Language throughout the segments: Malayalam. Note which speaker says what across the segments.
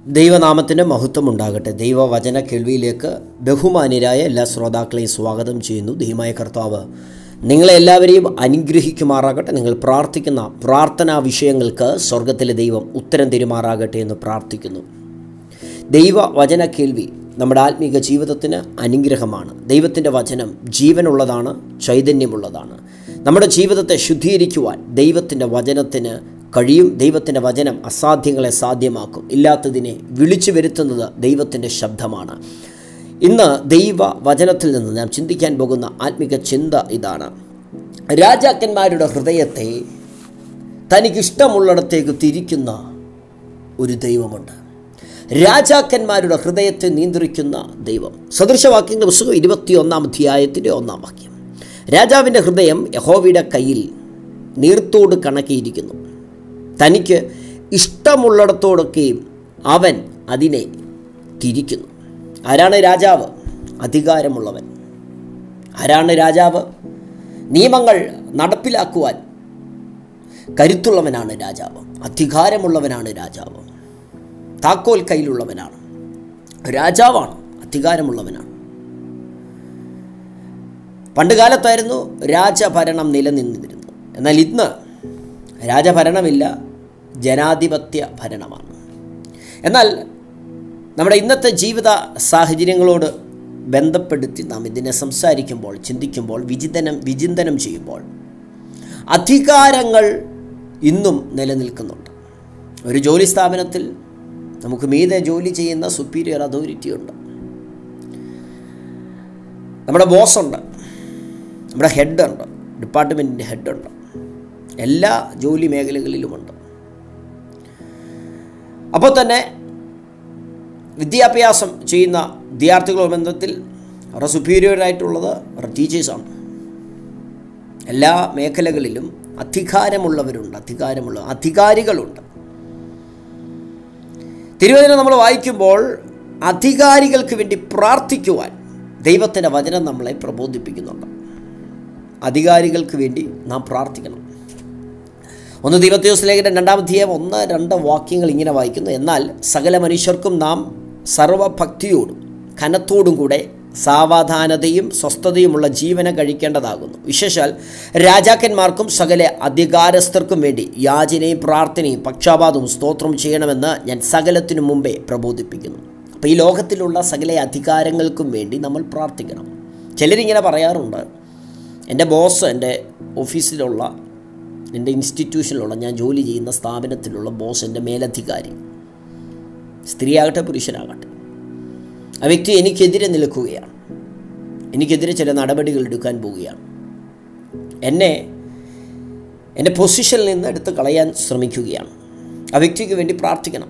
Speaker 1: ദൈവനാമത്തിന് മഹത്വം ഉണ്ടാകട്ടെ ദൈവവചന കേൾവിയിലേക്ക് ബഹുമാന്യരായ എല്ലാ ശ്രോതാക്കളെയും സ്വാഗതം ചെയ്യുന്നു ദൈവമായ കർത്താവ് നിങ്ങളെ എല്ലാവരെയും അനുഗ്രഹിക്കുമാറാകട്ടെ നിങ്ങൾ പ്രാർത്ഥിക്കുന്ന പ്രാർത്ഥനാ വിഷയങ്ങൾക്ക് സ്വർഗത്തിലെ ദൈവം ഉത്തരം തരുമാറാകട്ടെ എന്ന് പ്രാർത്ഥിക്കുന്നു ദൈവവചന കേൾവി നമ്മുടെ ആത്മീക ജീവിതത്തിന് അനുഗ്രഹമാണ് ദൈവത്തിൻ്റെ വചനം ജീവനുള്ളതാണ് ചൈതന്യമുള്ളതാണ് നമ്മുടെ ജീവിതത്തെ ശുദ്ധീകരിക്കുവാൻ ദൈവത്തിൻ്റെ വചനത്തിന് കഴിയും ദൈവത്തിൻ്റെ വചനം അസാധ്യങ്ങളെ സാധ്യമാക്കും ഇല്ലാത്തതിനെ വിളിച്ചു വരുത്തുന്നത് ദൈവത്തിൻ്റെ ശബ്ദമാണ് ഇന്ന് ദൈവ വചനത്തിൽ നിന്ന് നാം ചിന്തിക്കാൻ പോകുന്ന ആത്മിക ചിന്ത ഇതാണ് രാജാക്കന്മാരുടെ ഹൃദയത്തെ തനിക്കിഷ്ടമുള്ളിടത്തേക്ക് തിരിക്കുന്ന ഒരു ദൈവമുണ്ട് രാജാക്കന്മാരുടെ ഹൃദയത്തെ നിയന്ത്രിക്കുന്ന ദൈവം സദൃശവാക്യങ്ങളുടെ പുസ്തകം ഇരുപത്തിയൊന്നാം അധ്യായത്തിൻ്റെ ഒന്നാം വാക്യം രാജാവിൻ്റെ ഹൃദയം യഹോവയുടെ കയ്യിൽ നീർത്തോട് കണക്കിയിരിക്കുന്നു തനിക്ക് ഇഷ്ടമുള്ളിടത്തോടൊക്കെയും അവൻ അതിനെ തിരിക്കുന്നു ആരാണ് രാജാവ് അധികാരമുള്ളവൻ ആരാണ് രാജാവ് നിയമങ്ങൾ നടപ്പിലാക്കുവാൻ കരുത്തുള്ളവനാണ് രാജാവ് അധികാരമുള്ളവനാണ് രാജാവ് താക്കോൽ കയ്യിലുള്ളവനാണ് രാജാവാണ് അധികാരമുള്ളവനാണ് പണ്ട് കാലത്തായിരുന്നു രാജഭരണം നിലനിന്നിരുന്നത് എന്നാൽ ഇന്ന് രാജഭരണമില്ല ജനാധിപത്യ ഭരണമാണ് എന്നാൽ നമ്മുടെ ഇന്നത്തെ ജീവിത സാഹചര്യങ്ങളോട് ബന്ധപ്പെടുത്തി നാം ഇതിനെ സംസാരിക്കുമ്പോൾ ചിന്തിക്കുമ്പോൾ വിചിന്തനം വിചിന്തനം ചെയ്യുമ്പോൾ അധികാരങ്ങൾ ഇന്നും നിലനിൽക്കുന്നുണ്ട് ഒരു ജോലി സ്ഥാപനത്തിൽ നമുക്ക് മീതെ ജോലി ചെയ്യുന്ന സുപ്പീരിയർ അതോറിറ്റി ഉണ്ട് നമ്മുടെ ബോസുണ്ട് നമ്മുടെ ഹെഡുണ്ട് ഡിപ്പാർട്ട്മെൻറ്റിൻ്റെ ഹെഡുണ്ട് എല്ലാ ജോലി മേഖലകളിലുമുണ്ട് അപ്പോൾ തന്നെ വിദ്യാഭ്യാസം ചെയ്യുന്ന വിദ്യാർത്ഥികളുടെ ബന്ധത്തിൽ അവരുടെ സുപ്പീരിയറായിട്ടുള്ളത് അവരുടെ ടീച്ചേഴ്സാണ് എല്ലാ മേഖലകളിലും അധികാരമുള്ളവരുണ്ട് അധികാരമുള്ള അധികാരികളുണ്ട് തിരുവചനം നമ്മൾ വായിക്കുമ്പോൾ അധികാരികൾക്ക് വേണ്ടി പ്രാർത്ഥിക്കുവാൻ ദൈവത്തിൻ്റെ വചനം നമ്മളെ പ്രബോധിപ്പിക്കുന്നുണ്ട് അധികാരികൾക്ക് വേണ്ടി നാം പ്രാർത്ഥിക്കണം ഒന്ന് ദൈവത്യോസ് ലേഖനം രണ്ടാമധ്യായം ഒന്ന് രണ്ട് വാക്യങ്ങൾ ഇങ്ങനെ വായിക്കുന്നു എന്നാൽ സകല മനുഷ്യർക്കും നാം സർവഭക്തിയോടും ഘനത്തോടും കൂടെ സാവധാനതയും സ്വസ്ഥതയുമുള്ള ജീവന കഴിക്കേണ്ടതാകുന്നു വിശേഷാൽ രാജാക്കന്മാർക്കും സകല അധികാരസ്ഥർക്കും വേണ്ടി യാചനയും പ്രാർത്ഥനയും പക്ഷാപാതവും സ്തോത്രം ചെയ്യണമെന്ന് ഞാൻ സകലത്തിനു മുമ്പേ പ്രബോധിപ്പിക്കുന്നു അപ്പോൾ ഈ ലോകത്തിലുള്ള സകല അധികാരങ്ങൾക്കും വേണ്ടി നമ്മൾ പ്രാർത്ഥിക്കണം ചിലരിങ്ങനെ പറയാറുണ്ട് എൻ്റെ ബോസ് എൻ്റെ ഓഫീസിലുള്ള എൻ്റെ ഇൻസ്റ്റിറ്റ്യൂഷനിലുള്ള ഞാൻ ജോലി ചെയ്യുന്ന സ്ഥാപനത്തിലുള്ള ബോസ് എൻ്റെ മേലധികാരി സ്ത്രീയാകട്ടെ പുരുഷനാകട്ടെ ആ വ്യക്തി എനിക്കെതിരെ നിൽക്കുകയാണ് എനിക്കെതിരെ ചില നടപടികൾ എടുക്കാൻ പോവുകയാണ് എന്നെ എൻ്റെ പൊസിഷനിൽ നിന്ന് എടുത്ത് കളയാൻ ശ്രമിക്കുകയാണ് ആ വ്യക്തിക്ക് വേണ്ടി പ്രാർത്ഥിക്കണം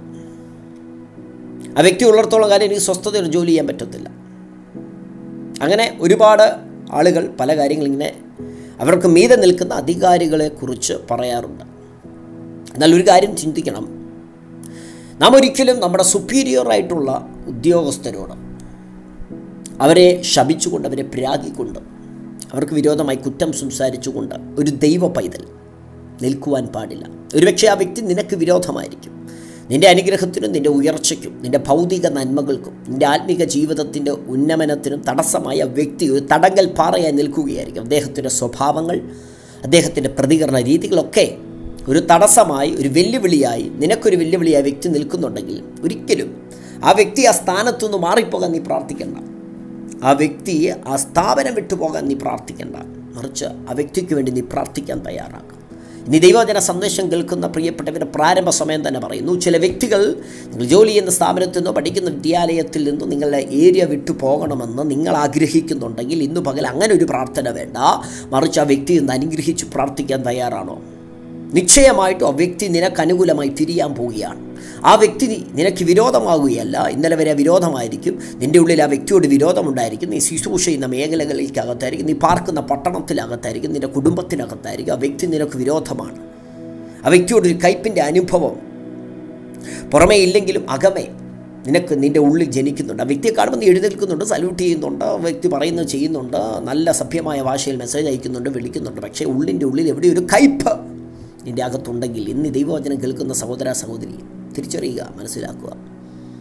Speaker 1: ആ വ്യക്തി ഉള്ളിടത്തോളം കാലം എനിക്ക് സ്വസ്ഥതയോടെ ജോലി ചെയ്യാൻ പറ്റത്തില്ല അങ്ങനെ ഒരുപാട് ആളുകൾ പല കാര്യങ്ങളിങ്ങനെ അവർക്ക് മീതെ നിൽക്കുന്ന അധികാരികളെക്കുറിച്ച് പറയാറുണ്ട് എന്നാൽ ഒരു കാര്യം ചിന്തിക്കണം നാം ഒരിക്കലും നമ്മുടെ സുപ്പീരിയറായിട്ടുള്ള ഉദ്യോഗസ്ഥരോട് അവരെ ശപിച്ചുകൊണ്ട് അവരെ പ്രാഗിക്കൊണ്ട് അവർക്ക് വിരോധമായി കുറ്റം സംസാരിച്ചുകൊണ്ട് ഒരു ദൈവ പൈതൽ നിൽക്കുവാൻ പാടില്ല ഒരുപക്ഷെ ആ വ്യക്തി നിനക്ക് വിരോധമായിരിക്കും നിൻ്റെ അനുഗ്രഹത്തിനും നിൻ്റെ ഉയർച്ചയ്ക്കും നിൻ്റെ ഭൗതിക നന്മകൾക്കും നിൻ്റെ ആത്മീക ജീവിതത്തിൻ്റെ ഉന്നമനത്തിനും തടസ്സമായ വ്യക്തി ഒരു തടങ്കൽ പാറയായി നിൽക്കുകയായിരിക്കും അദ്ദേഹത്തിൻ്റെ സ്വഭാവങ്ങൾ അദ്ദേഹത്തിൻ്റെ പ്രതികരണ രീതികളൊക്കെ ഒരു തടസ്സമായി ഒരു വെല്ലുവിളിയായി നിനക്കൊരു വെല്ലുവിളിയായി വ്യക്തി നിൽക്കുന്നുണ്ടെങ്കിൽ ഒരിക്കലും ആ വ്യക്തി ആ സ്ഥാനത്തുനിന്ന് മാറിപ്പോകാൻ നീ പ്രാർത്ഥിക്കേണ്ട ആ വ്യക്തിയെ ആ സ്ഥാപനം വിട്ടുപോകാൻ നീ പ്രാർത്ഥിക്കേണ്ട മറിച്ച് ആ വ്യക്തിക്ക് വേണ്ടി നീ പ്രാർത്ഥിക്കാൻ തയ്യാറാകും ഇനി ദൈവജന സന്ദേശം കേൾക്കുന്ന പ്രിയപ്പെട്ടവരുടെ പ്രാരംഭ സമയം തന്നെ പറയുന്നു ചില വ്യക്തികൾ നിങ്ങൾ ജോലി ചെയ്യുന്ന സ്ഥാപനത്തിൽ നിന്നോ പഠിക്കുന്ന വിദ്യാലയത്തിൽ നിന്നോ നിങ്ങളുടെ ഏരിയ വിട്ടു പോകണമെന്ന് നിങ്ങൾ ആഗ്രഹിക്കുന്നുണ്ടെങ്കിൽ ഇന്ന് പകൽ അങ്ങനെ ഒരു പ്രാർത്ഥന വേണ്ട മറിച്ച് ആ വ്യക്തി ഇന്ന് അനുഗ്രഹിച്ച് പ്രാർത്ഥിക്കാൻ തയ്യാറാണോ നിശ്ചയമായിട്ടും ആ വ്യക്തി നിനക്ക് അനുകൂലമായി തിരിയാൻ പോവുകയാണ് ആ വ്യക്തി നിനക്ക് വിരോധമാകുകയല്ല ഇന്നലെ വരെ വിരോധമായിരിക്കും നിൻ്റെ ഉള്ളിൽ ആ വ്യക്തിയോട് വിരോധമുണ്ടായിരിക്കും നീ ശുശ്രൂഷ ചെയ്യുന്ന മേഖലകളിലേക്കകത്തായിരിക്കും നീ പാർക്കുന്ന പട്ടണത്തിനകത്തായിരിക്കും നിൻ്റെ കുടുംബത്തിനകത്തായിരിക്കും ആ വ്യക്തി നിനക്ക് വിരോധമാണ് ആ വ്യക്തിയോടൊരു കയ്പിൻ്റെ അനുഭവം പുറമേ ഇല്ലെങ്കിലും അകമേ നിനക്ക് നിൻ്റെ ഉള്ളിൽ ജനിക്കുന്നുണ്ട് ആ വ്യക്തിയെ കാണുമ്പോൾ നീ എഴുന്നേൽക്കുന്നുണ്ട് സല്യൂട്ട് ചെയ്യുന്നുണ്ട് ആ വ്യക്തി പറയുന്നത് ചെയ്യുന്നുണ്ട് നല്ല സഭ്യമായ ഭാഷയിൽ മെസ്സേജ് അയക്കുന്നുണ്ട് വിളിക്കുന്നുണ്ട് പക്ഷേ ഉള്ളിൻ്റെ ഉള്ളിൽ എവിടെ ഒരു കയ്പ് നിൻ്റെ അകത്തുണ്ടെങ്കിൽ ഇന്ന് ദൈവവചനം കേൾക്കുന്ന സഹോദര സഹോദരി തിരിച്ചറിയുക മനസ്സിലാക്കുക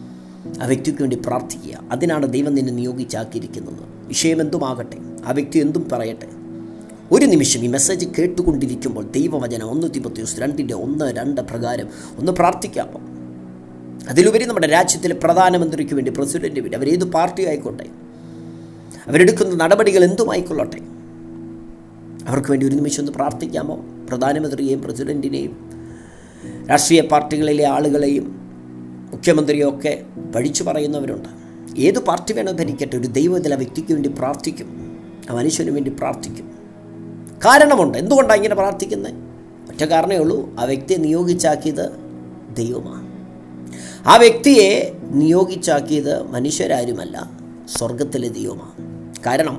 Speaker 1: ആ വ്യക്തിക്ക് വേണ്ടി പ്രാർത്ഥിക്കുക അതിനാണ് ദൈവം നിന്നെ നിയോഗിച്ചാക്കിയിരിക്കുന്നത് വിഷയം എന്തുമാകട്ടെ ആ വ്യക്തി എന്തും പറയട്ടെ ഒരു നിമിഷം ഈ മെസ്സേജ് കേട്ടുകൊണ്ടിരിക്കുമ്പോൾ ദൈവവചനം ഒന്ന് തിമത്യൂസ് രണ്ടിൻ്റെ ഒന്ന് രണ്ട് പ്രകാരം ഒന്ന് പ്രാർത്ഥിക്കാമോ അതിലുപരി നമ്മുടെ രാജ്യത്തിലെ പ്രധാനമന്ത്രിക്ക് വേണ്ടി പ്രസിഡന്റ് വേണ്ടി അവരേത് പാർട്ടി ആയിക്കോട്ടെ അവരെടുക്കുന്ന നടപടികൾ എന്തുമായിക്കൊള്ളട്ടെ അവർക്ക് വേണ്ടി ഒരു നിമിഷം ഒന്ന് പ്രാർത്ഥിക്കാമോ പ്രധാനമന്ത്രിയെയും പ്രസിഡന്റിനെയും രാഷ്ട്രീയ പാർട്ടികളിലെ ആളുകളെയും മുഖ്യമന്ത്രിയും ഒക്കെ പഴിച്ചു പറയുന്നവരുണ്ട് ഏത് പാർട്ടി വേണോ ഭരിക്കട്ടെ ഒരു ദൈവത്തിൽ ആ വ്യക്തിക്ക് വേണ്ടി പ്രാർത്ഥിക്കും ആ മനുഷ്യന് വേണ്ടി പ്രാർത്ഥിക്കും കാരണമുണ്ട് എന്തുകൊണ്ടാണ് ഇങ്ങനെ പ്രാർത്ഥിക്കുന്നത് ഒറ്റ കാരണമേ ഉള്ളൂ ആ വ്യക്തിയെ നിയോഗിച്ചാക്കിയത് ദൈവമാണ് ആ വ്യക്തിയെ നിയോഗിച്ചാക്കിയത് മനുഷ്യരാരുമല്ല സ്വർഗത്തിലെ ദൈവമാണ് കാരണം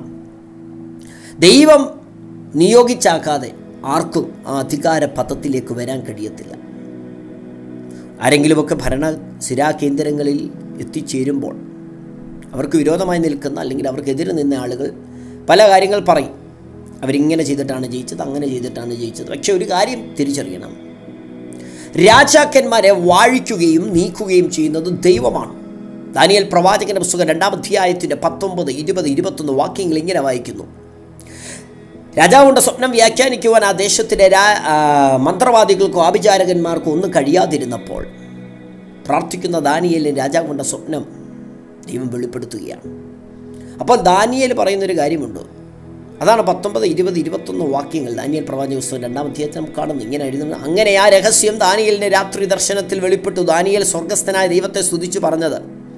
Speaker 1: ദൈവം നിയോഗിച്ചാക്കാതെ ആർക്കും ആ അധികാര പദത്തിലേക്ക് വരാൻ കഴിയത്തില്ല ആരെങ്കിലുമൊക്കെ ഭരണ സ്ഥിരാകേന്ദ്രങ്ങളിൽ എത്തിച്ചേരുമ്പോൾ അവർക്ക് വിരോധമായി നിൽക്കുന്ന അല്ലെങ്കിൽ അവർക്കെതിരെ നിന്ന ആളുകൾ പല കാര്യങ്ങൾ പറയും അവരിങ്ങനെ ചെയ്തിട്ടാണ് ജയിച്ചത് അങ്ങനെ ചെയ്തിട്ടാണ് ജയിച്ചത് പക്ഷെ ഒരു കാര്യം തിരിച്ചറിയണം രാജാക്കന്മാരെ വാഴിക്കുകയും നീക്കുകയും ചെയ്യുന്നത് ദൈവമാണ് ദാനിയൽ പ്രവാചകന്റെ പുസ്തകം രണ്ടാം അധ്യായത്തിൻ്റെ പത്തൊമ്പത് ഇരുപത് ഇരുപത്തൊന്ന് വാക്യങ്ങൾ ഇങ്ങനെ വായിക്കുന്നു രാജാവിൻ്റെ സ്വപ്നം വ്യാഖ്യാനിക്കുവാൻ ആ ദേശത്തിലെ രാ ആ, മന്ത്രവാദികൾക്കോ ആഭിചാരകന്മാർക്കോ ഒന്നും കഴിയാതിരുന്നപ്പോൾ പ്രാർത്ഥിക്കുന്ന ദാനിയേലിന് രാജാവിൻ്റെ സ്വപ്നം ദൈവം വെളിപ്പെടുത്തുകയാണ് അപ്പോൾ ദാനിയേൽ പറയുന്നൊരു കാര്യമുണ്ട് അതാണ് പത്തൊമ്പത് ഇരുപത് ഇരുപത്തൊന്ന് വാക്യങ്ങൾ ദാനിയൽ പ്രവാചക പുസ്തകം രണ്ടാം അധ്യായത്തിൽ നമുക്ക് കാണുന്നു ഇങ്ങനെ എഴുതുന്നത് അങ്ങനെ ആ രഹസ്യം ദാനിയലിൻ്റെ രാത്രി ദർശനത്തിൽ വെളിപ്പെട്ടു ദാനിയൽ സ്വർഗസ്ഥനായ ദൈവത്തെ സ്തുതിച്ചു പറഞ്ഞത്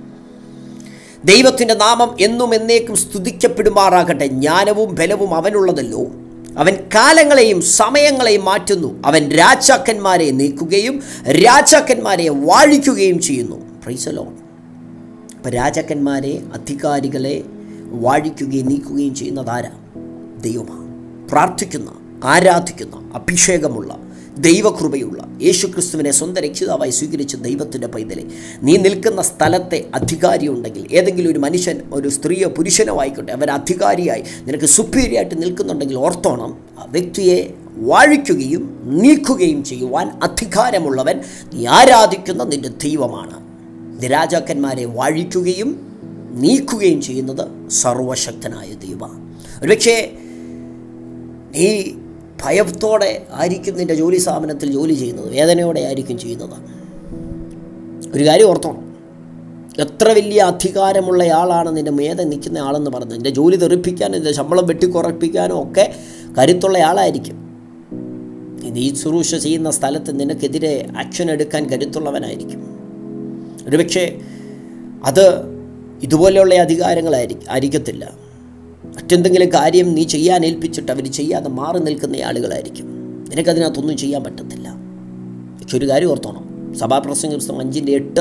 Speaker 1: ദൈവത്തിൻ്റെ നാമം എന്നും എന്നേക്കും സ്തുതിക്കപ്പെടുമാറാകട്ടെ ജ്ഞാനവും ബലവും അവനുള്ളതല്ലോ അവൻ കാലങ്ങളെയും സമയങ്ങളെയും മാറ്റുന്നു അവൻ രാജാക്കന്മാരെ നീക്കുകയും രാജാക്കന്മാരെ വാഴിക്കുകയും ചെയ്യുന്നു പ്രൈസലോ അപ്പം രാജാക്കന്മാരെ അധികാരികളെ വാഴിക്കുകയും നീക്കുകയും ചെയ്യുന്നത് ആരാ ദൈവമാണ് പ്രാർത്ഥിക്കുന്ന ആരാധിക്കുന്ന അഭിഷേകമുള്ള ദൈവകൃപയുള്ള യേശുക്രിസ്തുവിനെ സ്വന്തം രക്ഷിതാവായി സ്വീകരിച്ച ദൈവത്തിൻ്റെ പൈതലെ നീ നിൽക്കുന്ന സ്ഥലത്തെ അധികാരി ഉണ്ടെങ്കിൽ ഏതെങ്കിലും ഒരു മനുഷ്യൻ ഒരു സ്ത്രീയോ പുരുഷനോ ആയിക്കോട്ടെ അവൻ അധികാരിയായി നിനക്ക് superior ആയിട്ട് നിൽക്കുന്നുണ്ടെങ്കിൽ ഓർത്തോണം ആ വ്യക്തിയെ വാഴിക്കുകയും നീക്കുകയും ചെയ്യുവാൻ അധികാരമുള്ളവൻ നീ ആരാധിക്കുന്ന നിന്റെ ദൈവമാണ് ഇത് രാജാക്കന്മാരെ വാഴിക്കുകയും നീക്കുകയും ചെയ്യുന്നത് സർവശക്തനായ ദൈവമാണ് ഒരുപക്ഷേ നീ ഭയത്തോടെ ആയിരിക്കും നിൻ്റെ ജോലി സ്ഥാപനത്തിൽ ജോലി ചെയ്യുന്നത് വേദനയോടെ ആയിരിക്കും ചെയ്യുന്നത് ഒരു കാര്യം ഓർത്തോണം എത്ര വലിയ അധികാരമുള്ളയാളാണ് നിൻ്റെ മേതെ നിൽക്കുന്ന ആളെന്ന് പറഞ്ഞത് നിൻ്റെ ജോലി തെറിപ്പിക്കാനും നിൻ്റെ ശമ്പളം വെട്ടിക്കുറപ്പിക്കാനും ഒക്കെ കരുത്തുള്ള ആളായിരിക്കും നീ ശുശ്രൂഷ ചെയ്യുന്ന സ്ഥലത്ത് നിനക്കെതിരെ ആക്ഷൻ എടുക്കാൻ കരുത്തുള്ളവനായിരിക്കും ഒരുപക്ഷെ അത് ഇതുപോലെയുള്ള അധികാരങ്ങളായിരിക്കും ആയിരിക്കത്തില്ല മറ്റെന്തെങ്കിലും കാര്യം നീ ചെയ്യാൻ ഏൽപ്പിച്ചിട്ട് അവർ ചെയ്യാതെ മാറി നിൽക്കുന്ന ആളുകളായിരിക്കും നിനക്കതിനകത്തൊന്നും ചെയ്യാൻ പറ്റത്തില്ല പക്ഷെ ഒരു കാര്യം ഓർത്തോണം സഭാപ്രസംഗ പുസ്തകം അഞ്ചിൻ്റെ എട്ട്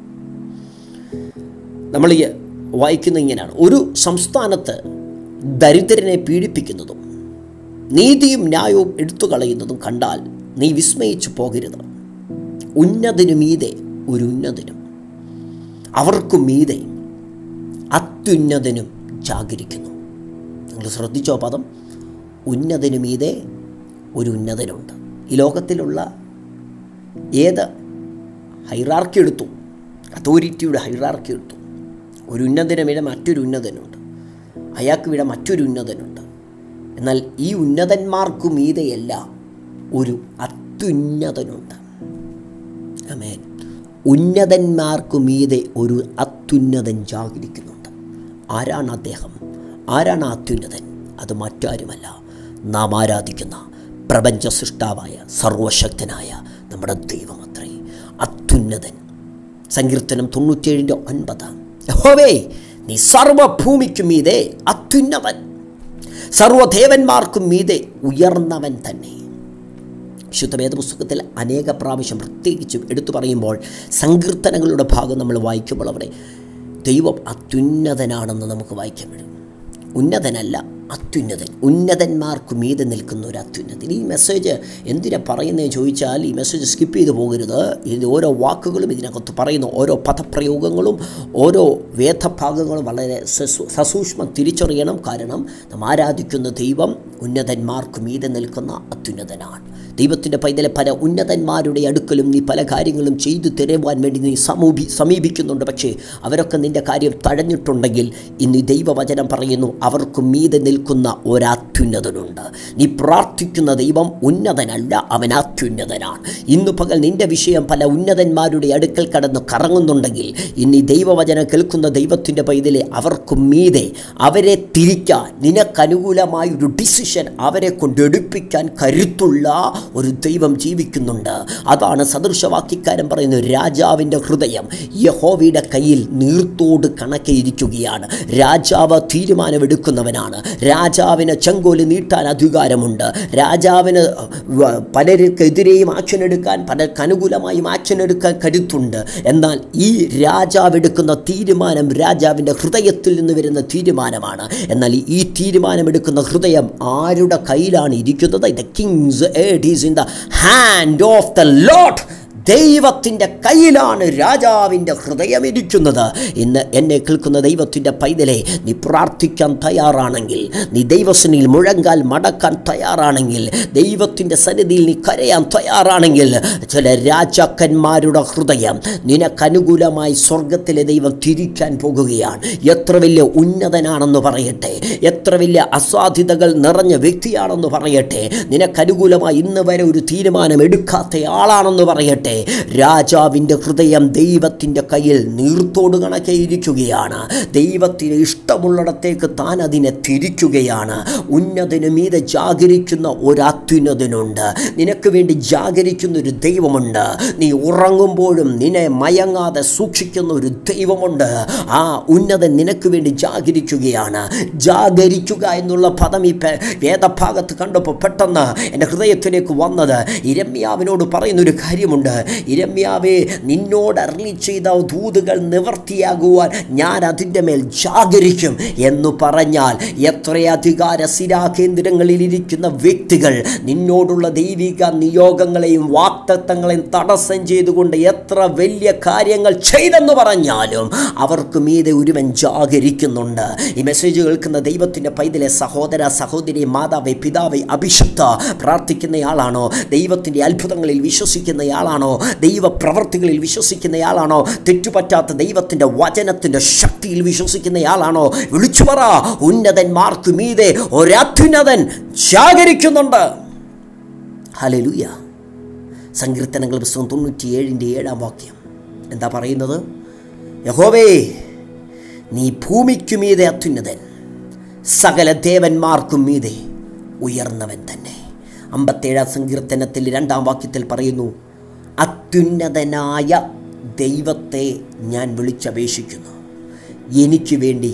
Speaker 1: നമ്മൾ ഈ വായിക്കുന്ന ഇങ്ങനെയാണ് ഒരു സംസ്ഥാനത്ത് ദരിദ്രനെ പീഡിപ്പിക്കുന്നതും നീതിയും ന്യായവും എടുത്തു കളയുന്നതും കണ്ടാൽ നീ വിസ്മയിച്ചു പോകരുത് ഉന്നതിനു മീതെ ഒരു ഉന്നതനും അവർക്കു മീതെ അത്യുന്നതനും ജാഗരിക്കുന്നു നിങ്ങൾ ശ്രദ്ധിച്ചോ പദം ഉന്നതനു മീതെ ഒരു ഉന്നതനുണ്ട് ഈ ലോകത്തിലുള്ള ഏത് ഹൈറാർക്കി എടുത്തു അതോറിറ്റിയുടെ ഹൈറാർക്കി എടുത്തു ഒരു ഉന്നതനുമിടെ മറ്റൊരു ഉന്നതനുണ്ട് അയാൾക്ക് ഇവിടെ മറ്റൊരു ഉന്നതനുണ്ട് എന്നാൽ ഈ ഉന്നതന്മാർക്കു മീതെയല്ല ഒരു അത്യുന്നതനുണ്ട് ആമേൻ ഉന്നതന്മാർക്കു മീതെ ഒരു അത്യുന്നതൻ ജാഗരിക്കുന്നുണ്ട് ആരാണ് അദ്ദേഹം ആരാണ് ആ അത്യുന്നതൻ അത് മറ്റാരുമല്ല നാം ആരാധിക്കുന്ന പ്രപഞ്ച സൃഷ്ടാവായ സർവശക്തനായ നമ്മുടെ ദൈവമത്രേ അത്യുന്നതൻ സങ്കീർത്തനം തൊണ്ണൂറ്റേഴിൻ്റെ ഒൻപത് യഹോവേ നീ സർവഭൂമിക്കും മീതെ അത്യുന്നതൻ സർവദേവന്മാർക്കും മീതെ ഉയർന്നവൻ തന്നെ വിശുദ്ധ വേദപുസ്തകത്തിൽ അനേക പ്രാവശ്യം പ്രത്യേകിച്ചും എടുത്തു പറയുമ്പോൾ സങ്കീർത്തനങ്ങളുടെ ഭാഗം നമ്മൾ വായിക്കുമ്പോൾ അവിടെ ദൈവം അത്യുന്നതനാണെന്ന് നമുക്ക് വായിക്കാൻ പറ്റും ഉന്നതനല്ല അത്യുന്നതൻ ഉന്നതന്മാർക്ക് മീതെ നിൽക്കുന്ന ഒരു അത്യുന്നതൻ ഈ മെസ്സേജ് എന്തിനാ പറയുന്നതെന്ന് ചോദിച്ചാൽ ഈ മെസ്സേജ് സ്കിപ്പ് ചെയ്ത് പോകരുത് ഇതിൻ്റെ ഓരോ വാക്കുകളും ഇതിനകത്ത് പറയുന്ന ഓരോ പദപ്രയോഗങ്ങളും ഓരോ വേദഭാഗങ്ങളും വളരെ സസൂ- സസൂക്ഷ്മം തിരിച്ചറിയണം കാരണം നാം ആരാധിക്കുന്ന ദൈവം ഉന്നതന്മാർക്ക് മീതെ നിൽക്കുന്ന അത്യുന്നതനാണ് ദൈവത്തിൻ്റെ പൈതലെ പല ഉന്നതന്മാരുടെ അടുക്കലും നീ പല കാര്യങ്ങളും ചെയ്തു തരുവാൻ വേണ്ടി നീ സമൂപി സമീപിക്കുന്നുണ്ട് പക്ഷേ അവരൊക്കെ നിൻ്റെ കാര്യം തഴഞ്ഞിട്ടുണ്ടെങ്കിൽ ഇന്ന് ഈ ദൈവവചനം പറയുന്നു അവർക്ക് മീതെ നിൽക്കുന്ന ഒരത്യുന്നതനുണ്ട് നീ പ്രാർത്ഥിക്കുന്ന ദൈവം ഉന്നതനല്ല അവൻ അത്യുന്നതനാണ് ഇന്ന് പകൽ നിൻ്റെ വിഷയം പല ഉന്നതന്മാരുടെ അടുക്കൽ കടന്ന് കറങ്ങുന്നുണ്ടെങ്കിൽ ഇന്ന് ഈ ദൈവവചനം കേൾക്കുന്ന ദൈവത്തിൻ്റെ പൈതലെ അവർക്ക് മീതെ അവരെ തിരിക്കാൻ നിനക്കനുകൂലമായ ഒരു ഡിസിഷൻ അവരെ കൊണ്ടെടുപ്പിക്കാൻ കരുത്തുള്ള ഒരു ദൈവം ജീവിക്കുന്നുണ്ട് അതാണ് സദൃശവാക്യക്കാരൻ പറയുന്നത് രാജാവിൻ്റെ ഹൃദയം യഹോവയുടെ കയ്യിൽ നീർത്തോട് കണക്കിയിരിക്കുകയാണ് രാജാവ് തീരുമാനമെടുക്കുന്നവനാണ് രാജാവിന് ചെങ്കോല് നീട്ടാൻ അധികാരമുണ്ട് രാജാവിന് വ- പലർക്കെതിരെയും ആക്ഷൻ എടുക്കാൻ പലർക്ക് അനുകൂലമായും ആക്ഷൻ എടുക്കാൻ കരുത്തുണ്ട് എന്നാൽ ഈ രാജാവ് എടുക്കുന്ന തീരുമാനം രാജാവിൻ്റെ ഹൃദയത്തിൽ നിന്ന് വരുന്ന തീരുമാനമാണ് എന്നാൽ ഈ തീരുമാനമെടുക്കുന്ന ഹൃദയം ആരുടെ കയ്യിലാണ് ഇരിക്കുന്നത് the king's heart is in the hand of the lord ദൈവത്തിൻ്റെ കയ്യിലാണ് രാജാവിൻ്റെ ഹൃദയം ഇരിക്കുന്നത് ഇന്ന് എന്നെ കേൾക്കുന്ന ദൈവത്തിൻ്റെ പൈതലെ നീ പ്രാർത്ഥിക്കാൻ തയ്യാറാണെങ്കിൽ നീ ദൈവസനിൽ മുഴങ്കാൽ മടക്കാൻ തയ്യാറാണെങ്കിൽ ദൈവത്തിൻ്റെ സന്നിധിയിൽ നീ കരയാൻ തയ്യാറാണെങ്കിൽ ചില രാജാക്കന്മാരുടെ ഹൃദയം നിനക്കനുകൂലമായി സ്വർഗത്തിലെ ദൈവം തിരിക്കാൻ പോകുകയാണ് എത്ര വലിയ ഉന്നതനാണെന്ന് പറയട്ടെ എത്ര വലിയ അസാധ്യതകൾ നിറഞ്ഞ വ്യക്തിയാണെന്ന് പറയട്ടെ നിനക്കനുകൂലമായി ഇന്ന് വരെ ഒരു തീരുമാനം എടുക്കാത്ത ആളാണെന്ന് പറയട്ടെ രാജാവിൻ്റെ ഹൃദയം ദൈവത്തിൻ്റെ കയ്യിൽ നീർത്തോട് കണക്കെ ഇരിക്കുകയാണ് ദൈവത്തിന് ഇഷ്ടമുള്ളിടത്തേക്ക് താൻ അതിനെ തിരിക്കുകയാണ് ഉന്നതിന് മീതെ ജാഗരിക്കുന്ന ഒരു അത്യുന്നതനുണ്ട് നിനക്ക് വേണ്ടി ജാഗരിക്കുന്ന ഒരു ദൈവമുണ്ട് നീ ഉറങ്ങുമ്പോഴും നിന്നെ മയങ്ങാതെ സൂക്ഷിക്കുന്ന ഒരു ദൈവമുണ്ട് ആ ഉന്നതൻ നിനക്ക് വേണ്ടി ജാഗരിക്കുകയാണ് ജാഗരിക്കുക എന്നുള്ള പദം ഈ പേ- വേദഭാഗത്ത് കണ്ടപ്പോൾ പെട്ടെന്ന് എൻ്റെ ഹൃദയത്തിലേക്ക് വന്നത് ഇരമ്യാവിനോട് പറയുന്നൊരു കാര്യമുണ്ട് ഇരമ്യാവേ നിന്നോട് അരളി ചെയ്ത ദൂതുകൾ നിവർത്തിയാകുവാൻ ഞാൻ അതിൻ്റെ മേൽ ജാഗരിക്കും എന്ന് പറഞ്ഞാൽ എത്ര അധികാര സ്ഥിരാകേന്ദ്രങ്ങളിൽ ഇരിക്കുന്ന വ്യക്തികൾ നിന്നോടുള്ള ദൈവിക നിയോഗങ്ങളെയും വാക്തത്വങ്ങളെയും തടസ്സം ചെയ്തുകൊണ്ട് എത്ര വലിയ കാര്യങ്ങൾ ചെയ്തെന്ന് പറഞ്ഞാലും അവർക്ക് മീതെ ഒരുവൻ ജാഗരിക്കുന്നുണ്ട് ഈ മെസ്സേജ് കേൾക്കുന്ന ദൈവത്തിൻ്റെ പൈതലെ സഹോദര സഹോദരി മാതാവെ പിതാവെ അഭിഷക്ത പ്രാർത്ഥിക്കുന്നയാളാണോ ദൈവത്തിൻ്റെ അത്ഭുതങ്ങളിൽ വിശ്വസിക്കുന്നയാളാണോ ദൈവ പ്രവർത്തികളിൽ വിശ്വസിക്കുന്നയാളാണോ തെറ്റുപറ്റാത്ത ദൈവത്തിൻ്റെ വചനത്തിൻ്റെ ശക്തിയിൽ വിശ്വസിക്കുന്നയാളാണോ വിളിച്ചു പറ ഉന്നതന്മാർക്ക് മീതെ ഒരത്യുന്നതൻ ജാഗരിക്കുന്നുണ്ട് ഹലലുയ സങ്കീർത്തനങ്ങൾ പുസ്തകം തൊണ്ണൂറ്റിയേഴിൻ്റെ ഏഴാം വാക്യം എന്താ പറയുന്നത് യഹോവേ നീ ഭൂമിക്കു മീതെ അത്യുന്നതൻ സകല ദേവന്മാർക്കും മീതെ ഉയർന്നവൻ തന്നെ അമ്പത്തേഴാം സങ്കീർത്തനത്തിൽ രണ്ടാം വാക്യത്തിൽ പറയുന്നു അത്യുന്നതനായ ദൈവത്തെ ഞാൻ വിളിച്ചപേക്ഷിക്കുന്നു എനിക്ക് വേണ്ടി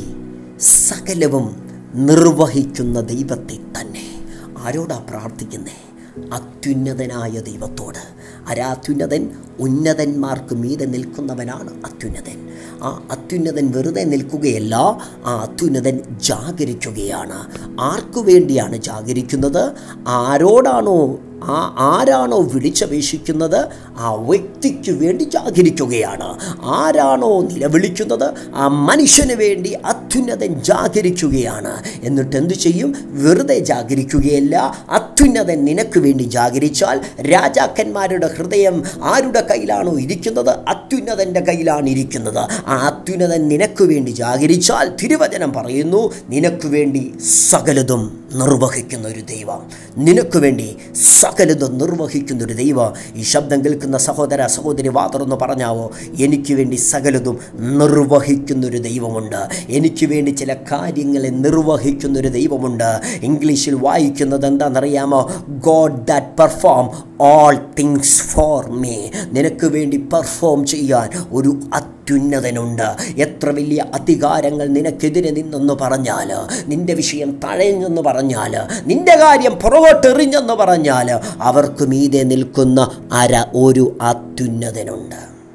Speaker 1: സകലവും നിർവഹിക്കുന്ന ദൈവത്തെ തന്നെ ആരോടാ പ്രാർത്ഥിക്കുന്നേ അത്യുന്നതനായ ദൈവത്തോട് ആരാത്യുന്നതൻ ഉന്നതന്മാർക്ക് മീതെ നിൽക്കുന്നവനാണ് അത്യുന്നതൻ ആ അത്യുന്നതൻ വെറുതെ നിൽക്കുകയല്ല ആ അത്യുന്നതൻ ജാഗരിക്കുകയാണ് ആർക്കു വേണ്ടിയാണ് ജാഗരിക്കുന്നത് ആരോടാണോ ആ ആരാണോ വിളിച്ചപേക്ഷിക്കുന്നത് ആ വ്യക്തിക്ക് വേണ്ടി ജാഗരിക്കുകയാണ് ആരാണോ നിലവിളിക്കുന്നത് ആ മനുഷ്യന് വേണ്ടി അത്യുന്നതൻ ജാഗരിക്കുകയാണ് എന്നിട്ട് എന്തു ചെയ്യും വെറുതെ ജാഗരിക്കുകയല്ല അത്യുന്നതൻ നിനക്ക് വേണ്ടി ജാഗരിച്ചാൽ രാജാക്കന്മാരുടെ ഹൃദയം ആരുടെ കയ്യിലാണോ ഇരിക്കുന്നത് അത്യുന്നതൻ്റെ കയ്യിലാണ് ഇരിക്കുന്നത് ആ അത്യുന്നതൻ നിനക്ക് വേണ്ടി ജാഗരിച്ചാൽ തിരുവചനം പറയുന്നു നിനക്ക് വേണ്ടി സകലതും നിർവഹിക്കുന്ന ഒരു ദൈവം നിനക്ക് വേണ്ടി സകലതും നിർവഹിക്കുന്ന ഒരു ദൈവം ഈ ശബ്ദം കേൾക്കുന്ന സഹോദര സഹോദരി വാതറന്ന് പറഞ്ഞാവോ എനിക്ക് വേണ്ടി സകലതും നിർവഹിക്കുന്ന ഒരു ദൈവമുണ്ട് എനിക്ക് വേണ്ടി ചില കാര്യങ്ങളെ നിർവഹിക്കുന്ന ഒരു ദൈവമുണ്ട് ഇംഗ്ലീഷിൽ വായിക്കുന്നത് എന്താണെന്നറിയാമോ God that perform all things for me നിനക്ക് വേണ്ടി പെർഫോം ചെയ്യാൻ ഒരു അത്യുന്നതനുണ്ട് എത്ര വലിയ അധികാരങ്ങൾ നിനക്കെതിരെ നിന്നെന്ന് പറഞ്ഞാൽ നിന്റെ വിഷയം തഴഞ്ഞെന്ന് പറഞ്ഞാൽ നിന്റെ കാര്യം പുറകോട്ടെറിഞ്ഞെന്ന് പറഞ്ഞാൽ അവർക്ക് മീതെ നിൽക്കുന്ന അര ഒരു അത്യുന്നതനുണ്ട്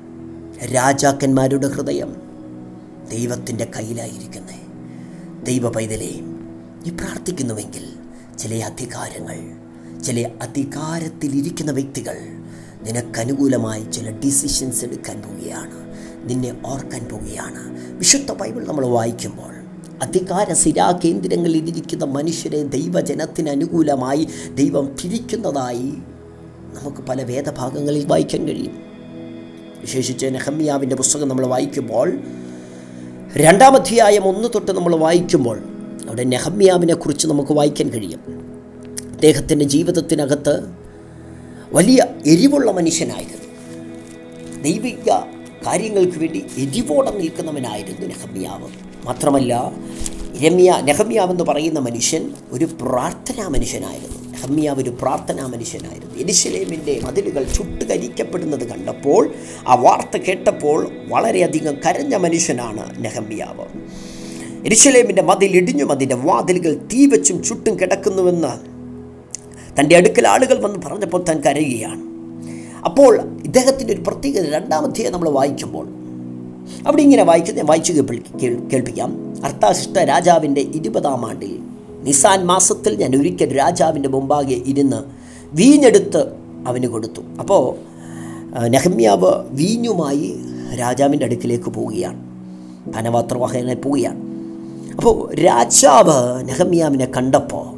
Speaker 1: രാജാക്കന്മാരുടെ ഹൃദയം ദൈവത്തിൻ്റെ കയ്യിലായിരിക്കുന്നേ ദൈവ പൈതലേ നീ പ്രാർത്ഥിക്കുന്നുവെങ്കിൽ ചില അധികാരങ്ങൾ ചില അധികാരത്തിലിരിക്കുന്ന വ്യക്തികൾ നിനക്കനുകൂലമായി ചില ഡിസിഷൻസ് എടുക്കാൻ പോവുകയാണ് നിന്നെ ഓർക്കാൻ പോവുകയാണ് വിശുദ്ധ ബൈബിൾ നമ്മൾ വായിക്കുമ്പോൾ അധികാര സിരാ കേന്ദ്രങ്ങളിൽ ഇരിക്കുന്ന മനുഷ്യരെ ദൈവജനത്തിന് അനുകൂലമായി ദൈവം തിരിക്കുന്നതായി നമുക്ക് പല വേദഭാഗങ്ങളിൽ വായിക്കാൻ കഴിയും വിശേഷിച്ച് നെഹമ്യാവിൻ്റെ പുസ്തകം നമ്മൾ വായിക്കുമ്പോൾ രണ്ടാം അധ്യായം ഒന്ന് തൊട്ട് നമ്മൾ വായിക്കുമ്പോൾ അവിടെ നെഹമ്യാവിനെ കുറിച്ച് നമുക്ക് വായിക്കാൻ കഴിയും അദ്ദേഹത്തിൻ്റെ ജീവിതത്തിനകത്ത് വലിയ എരിവുള്ള മനുഷ്യനായിരുന്നു ദൈവിക കാര്യങ്ങൾക്ക് വേണ്ടി എരിവോടെ നിൽക്കുന്നവനായിരുന്നു നെഹമ്യാവ് മാത്രമല്ല രമ്യ നെഹമ്യാവ് എന്ന് പറയുന്ന മനുഷ്യൻ ഒരു പ്രാർത്ഥനാ മനുഷ്യനായിരുന്നു നെഹമ്യാവ് ഒരു പ്രാർത്ഥനാ മനുഷ്യനായിരുന്നു എരിശലേമിൻ്റെ മതിലുകൾ ചുട്ടുകരിക്കപ്പെടുന്നത് കണ്ടപ്പോൾ ആ വാർത്ത കേട്ടപ്പോൾ വളരെയധികം കരഞ്ഞ മനുഷ്യനാണ് നെഹമ്യാവ് എരിശലേമിൻ്റെ മതിൽ ഇടിഞ്ഞും അതിൻ്റെ വാതിലുകൾ തീ വെച്ചും ചുട്ടും കിടക്കുന്നുവെന്ന് തൻ്റെ അടുക്കൽ ആളുകൾ വന്ന് പറഞ്ഞപ്പോൾ താൻ കരയുകയാണ് അപ്പോൾ ഇദ്ദേഹത്തിൻ്റെ ഒരു പ്രത്യേകത രണ്ടാമധ്യായം നമ്മൾ വായിക്കുമ്പോൾ അവിടെ ഇങ്ങനെ വായിക്കുന്ന വായിച്ചു കേൾപ്പി- കേൾപ്പിക്കാം അർത്ഥാശിഷ്ട രാജാവിൻ്റെ ഇരുപതാം ആണ്ടിൽ നിസാൻ മാസത്തിൽ ഞാൻ ഒരിക്കൽ രാജാവിൻ്റെ മുമ്പാകെ ഇരുന്ന് വീഞ്ഞെടുത്ത് അവന് കൊടുത്തു അപ്പോൾ നെഹമ്യാവ് വീഞ്ഞുമായി രാജാവിൻ്റെ അടുക്കിലേക്ക് പോവുകയാണ് ധനപാത്രവാഹകനായി പോവുകയാണ് അപ്പോൾ രാജാവ് നെഹമ്യാവിനെ കണ്ടപ്പോൾ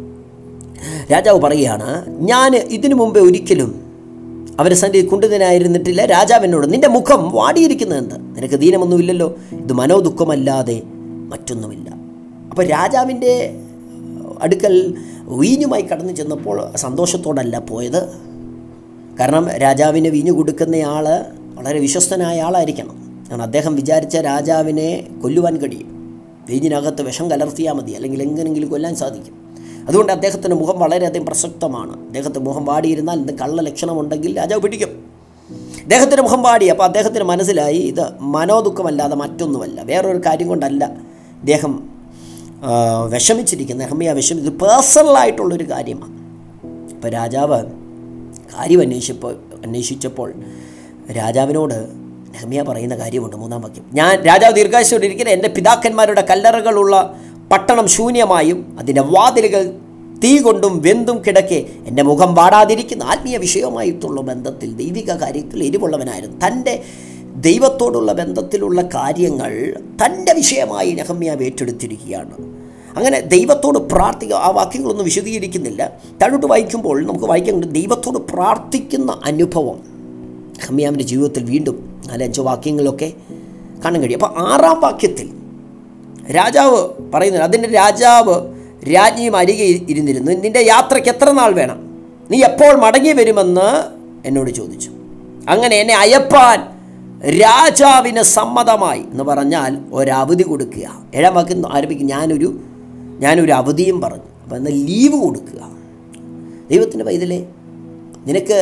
Speaker 1: രാജാവ് പറയുകയാണ് ഞാൻ ഇതിനു മുമ്പേ ഒരിക്കലും അവരെ സന്ധി കൊണ്ടുതനായിരുന്നിട്ടില്ല രാജാവിനോട് നിന്റെ മുഖം വാടിയിരിക്കുന്നത് എന്ത് നിനക്ക് ദീനമൊന്നുമില്ലല്ലോ ഇത് മനോദുഃഖമല്ലാതെ മറ്റൊന്നുമില്ല അപ്പോൾ രാജാവിൻ്റെ അടുക്കൽ വീഞ്ഞുമായി കടന്നു ചെന്നപ്പോൾ സന്തോഷത്തോടല്ല പോയത് കാരണം രാജാവിന് വീഞ്ഞു കൊടുക്കുന്നയാൾ വളരെ വിശ്വസ്തനായ ആളായിരിക്കണം കാരണം അദ്ദേഹം വിചാരിച്ച രാജാവിനെ കൊല്ലുവാൻ കഴിയും വീഞ്ഞിനകത്ത് വിഷം കലർത്തിയാൽ മതി അല്ലെങ്കിൽ എങ്ങനെങ്കിലും കൊല്ലാൻ സാധിക്കും അതുകൊണ്ട് അദ്ദേഹത്തിൻ്റെ മുഖം വളരെയധികം പ്രസക്തമാണ് അദ്ദേഹത്തിൻ്റെ മുഖം വാടിയിരുന്നാൽ ഇന്ന് കള്ള ലക്ഷണമുണ്ടെങ്കിൽ രാജാവ് പിടിക്കും അദ്ദേഹത്തിൻ്റെ മുഖം വാടി അപ്പോൾ അദ്ദേഹത്തിന് മനസ്സിലായി ഇത് മനോദുഃഖമല്ലാതെ മറ്റൊന്നുമല്ല വേറൊരു കാര്യം കൊണ്ടല്ല ഇദ്ദേഹം ആ, വിഷമിച്ചിരിക്കുന്ന നെഹമ്യ വിഷമി ഇത് പേഴ്സണലായിട്ടുള്ളൊരു കാര്യമാണ് അപ്പോൾ രാജാവ് കാര്യം അന്വേഷിച്ചപ്പോൾ അന്വേഷിച്ചപ്പോൾ രാജാവിനോട് നെഹമ്യ പറയുന്ന കാര്യമുണ്ട് മൂന്നാം വാക്യം ഞാൻ രാജാവ് ദീർഘായുസോടെ ഇരിക്കുന്ന എൻ്റെ പിതാക്കന്മാരുടെ കല്ലറകളുള്ള പട്ടണം ശൂന്യമായും അതിൻ്റെ വാതിലുകൾ തീ കൊണ്ടും വെന്തും കിടക്കെ എൻ്റെ മുഖം വാടാതിരിക്കുന്ന ആത്മീയ വിഷയവുമായിട്ടുള്ള ബന്ധത്തിൽ ദൈവിക കാര്യത്തിൽ എരിവുള്ളവനായിരുന്നു തൻ്റെ ദൈവത്തോടുള്ള ബന്ധത്തിലുള്ള കാര്യങ്ങൾ തൻ്റെ വിഷയമായി നെഹമ്യാവ് ഏറ്റെടുത്തിരിക്കുകയാണ് അങ്ങനെ ദൈവത്തോട് പ്രാർത്ഥിക്കുക ആ വാക്യങ്ങളൊന്നും വിശദീകരിക്കുന്നില്ല താഴോട്ട് വായിക്കുമ്പോൾ നമുക്ക് വായിക്കാൻ ദൈവത്തോട് പ്രാർത്ഥിക്കുന്ന അനുഭവം ഹമ്യാമിൻ്റെ ജീവിതത്തിൽ വീണ്ടും നാലഞ്ച് വാക്യങ്ങളൊക്കെ കാണാൻ കഴിയും അപ്പോൾ ആറാം വാക്യത്തിൽ രാജാവ് പറയുന്നത് അതിൻ്റെ രാജാവ് രാജ്ഞിയും അരികെ ഇരുന്നിരുന്നു നിന്റെ യാത്രയ്ക്ക് എത്ര നാൾ വേണം നീ എപ്പോൾ മടങ്ങി വരുമെന്ന് എന്നോട് ചോദിച്ചു അങ്ങനെ എന്നെ അയപ്പാൻ രാജാവിന് സമ്മതമായി എന്ന് പറഞ്ഞാൽ ഒരവധി കൊടുക്കുക ഏഴാം വാക്യം ആരംഭിക്കും ഞാനൊരു ഞാനൊരു അവധിയും പറഞ്ഞു അപ്പോൾ എന്നാൽ ലീവ് കൊടുക്കുക ദൈവത്തിൻ്റെ പൈതലേ നിനക്ക്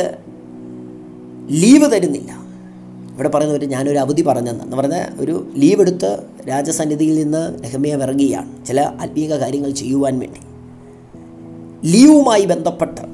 Speaker 1: ലീവ് തരുന്നില്ല ഇവിടെ പറയുന്നവർ ഞാനൊരു അവധി പറഞ്ഞെന്ന് എന്ന് പറഞ്ഞാൽ ഒരു ലീവ് എടുത്ത് രാജസന്നിധിയിൽ നിന്ന് നെഹമ്യ ഇറങ്ങുകയാണ് ചില ആത്മീക കാര്യങ്ങൾ ചെയ്യുവാൻ വേണ്ടി ലീവുമായി ബന്ധപ്പെട്ട്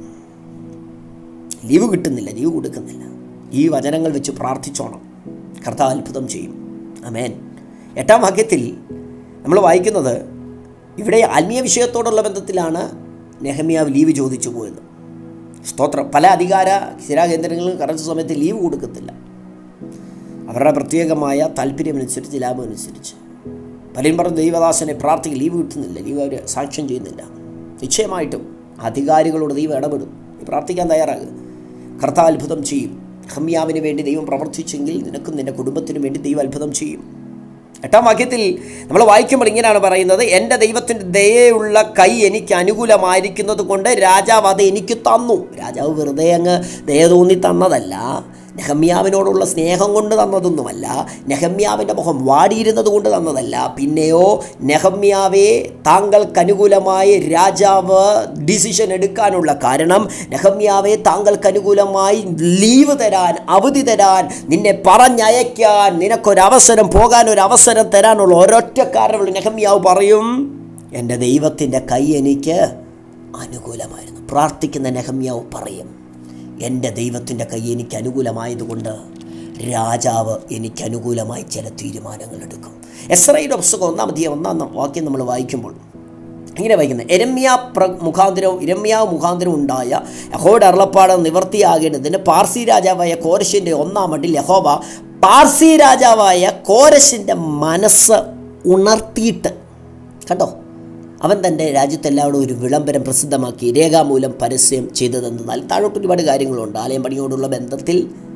Speaker 1: ലീവ് കിട്ടുന്നില്ല ലീവ് കൊടുക്കുന്നില്ല ഈ വചനങ്ങൾ വെച്ച് പ്രാർത്ഥിച്ചോണം കർത്താവ് അത്ഭുതം ചെയ്യും അമേൻ എട്ടാം വാക്യത്തിൽ നമ്മൾ വായിക്കുന്നത് ഇവിടെ ആത്മീയ വിഷയത്തോടുള്ള ബന്ധത്തിലാണ് നെഹമ്യാവ് ലീവ് ചോദിച്ചു പോയത് സ്തോത്രം പല അധികാര സ്ഥിരാകേന്ദ്രങ്ങളും കറക്റ്റ് സമയത്ത് ലീവ് കൊടുക്കത്തില്ല അവരുടെ പ്രത്യേകമായ താല്പര്യമനുസരിച്ച് ലാഭമനുസരിച്ച് പലരും പറഞ്ഞ ദൈവദാസനെ പ്രാർത്ഥിക്ക് ലീവ് കിട്ടുന്നില്ല ലീവ് അവർ സാക്ഷ്യം ചെയ്യുന്നില്ല നിശ്ചയമായിട്ടും അധികാരികളോട് ദൈവം ഇടപെടും നീ പ്രാർത്ഥിക്കാൻ തയ്യാറാകുക കർത്താവ് അത്ഭുതം ചെയ്യും ഹമ്യാവിന് വേണ്ടി ദൈവം പ്രവർത്തിച്ചെങ്കിൽ നിനക്കും നിൻ്റെ കുടുംബത്തിനും വേണ്ടി ദൈവം അത്ഭുതം ചെയ്യും എട്ടാം വാക്യത്തിൽ നമ്മൾ വായിക്കുമ്പോൾ ഇങ്ങനെയാണ് പറയുന്നത് എൻ്റെ ദൈവത്തിൻ്റെ ദയയുള്ള കൈ എനിക്ക് അനുകൂലമായിരിക്കുന്നത് കൊണ്ട് രാജാവ് അത് എനിക്ക് തന്നു രാജാവ് വെറുതെ അങ്ങ് ദയ തോന്നി തന്നതല്ല നെഹമ്യാവിനോടുള്ള സ്നേഹം കൊണ്ട് തന്നതൊന്നുമല്ല നെഹമ്യാവിൻ്റെ മുഖം വാടിയിരുന്നത് കൊണ്ട് തന്നതല്ല പിന്നെയോ നെഹമ്യാവെ താങ്കൾക്ക് അനുകൂലമായി രാജാവ് ഡിസിഷൻ എടുക്കാനുള്ള കാരണം നെഹമ്യാവെ താങ്കൾക്ക് അനുകൂലമായി ലീവ് തരാൻ അവധി തരാൻ നിന്നെ പറഞ്ഞയക്കാൻ നിനക്കൊരവസരം പോകാൻ ഒരു അവസരം തരാനുള്ള ഒരൊറ്റ കാരണമുള്ള നെഹമ്യാവ് പറയും എൻ്റെ ദൈവത്തിൻ്റെ കൈ എനിക്ക് അനുകൂലമായിരുന്നു പ്രാർത്ഥിക്കുന്ന നെഹമ്യാവ് പറയും എൻ്റെ ദൈവത്തിൻ്റെ കൈ എനിക്ക് അനുകൂലമായതുകൊണ്ട് രാജാവ് എനിക്ക് അനുകൂലമായി ചില തീരുമാനങ്ങൾ എടുക്കും എസ്രയുടെ പുസ്തകം ഒന്നാം അധികം ഒന്നാം വാക്യം നമ്മൾ വായിക്കുമ്പോൾ ഇങ്ങനെ വായിക്കുന്നത് എരമ്യ പ്ര മുഖാന്തരവും ഇരമ്യാവ് മുഖാന്തരം ഉണ്ടായ യഹോയുടെ അരുളപ്പാട് നിവർത്തിയാകേണ്ടതിന് പാർസി രാജാവായ കോരശിൻ്റെ ഒന്നാം മട്ടിൽ യഹോവ പാർസി രാജാവായ കോരശിൻ്റെ മനസ്സ് ഉണർത്തിയിട്ട് കണ്ടോ അവൻ തൻ്റെ രാജ്യത്തെല്ലാവരും ഒരു വിളംബരം പ്രസിദ്ധമാക്കി രേഖാമൂലം പരസ്യം ചെയ്തതെന്നാൽ താഴോട്ട് ഒരുപാട് കാര്യങ്ങളുണ്ട് ആലയം പണിയോടുള്ള ബന്ധത്തിൽ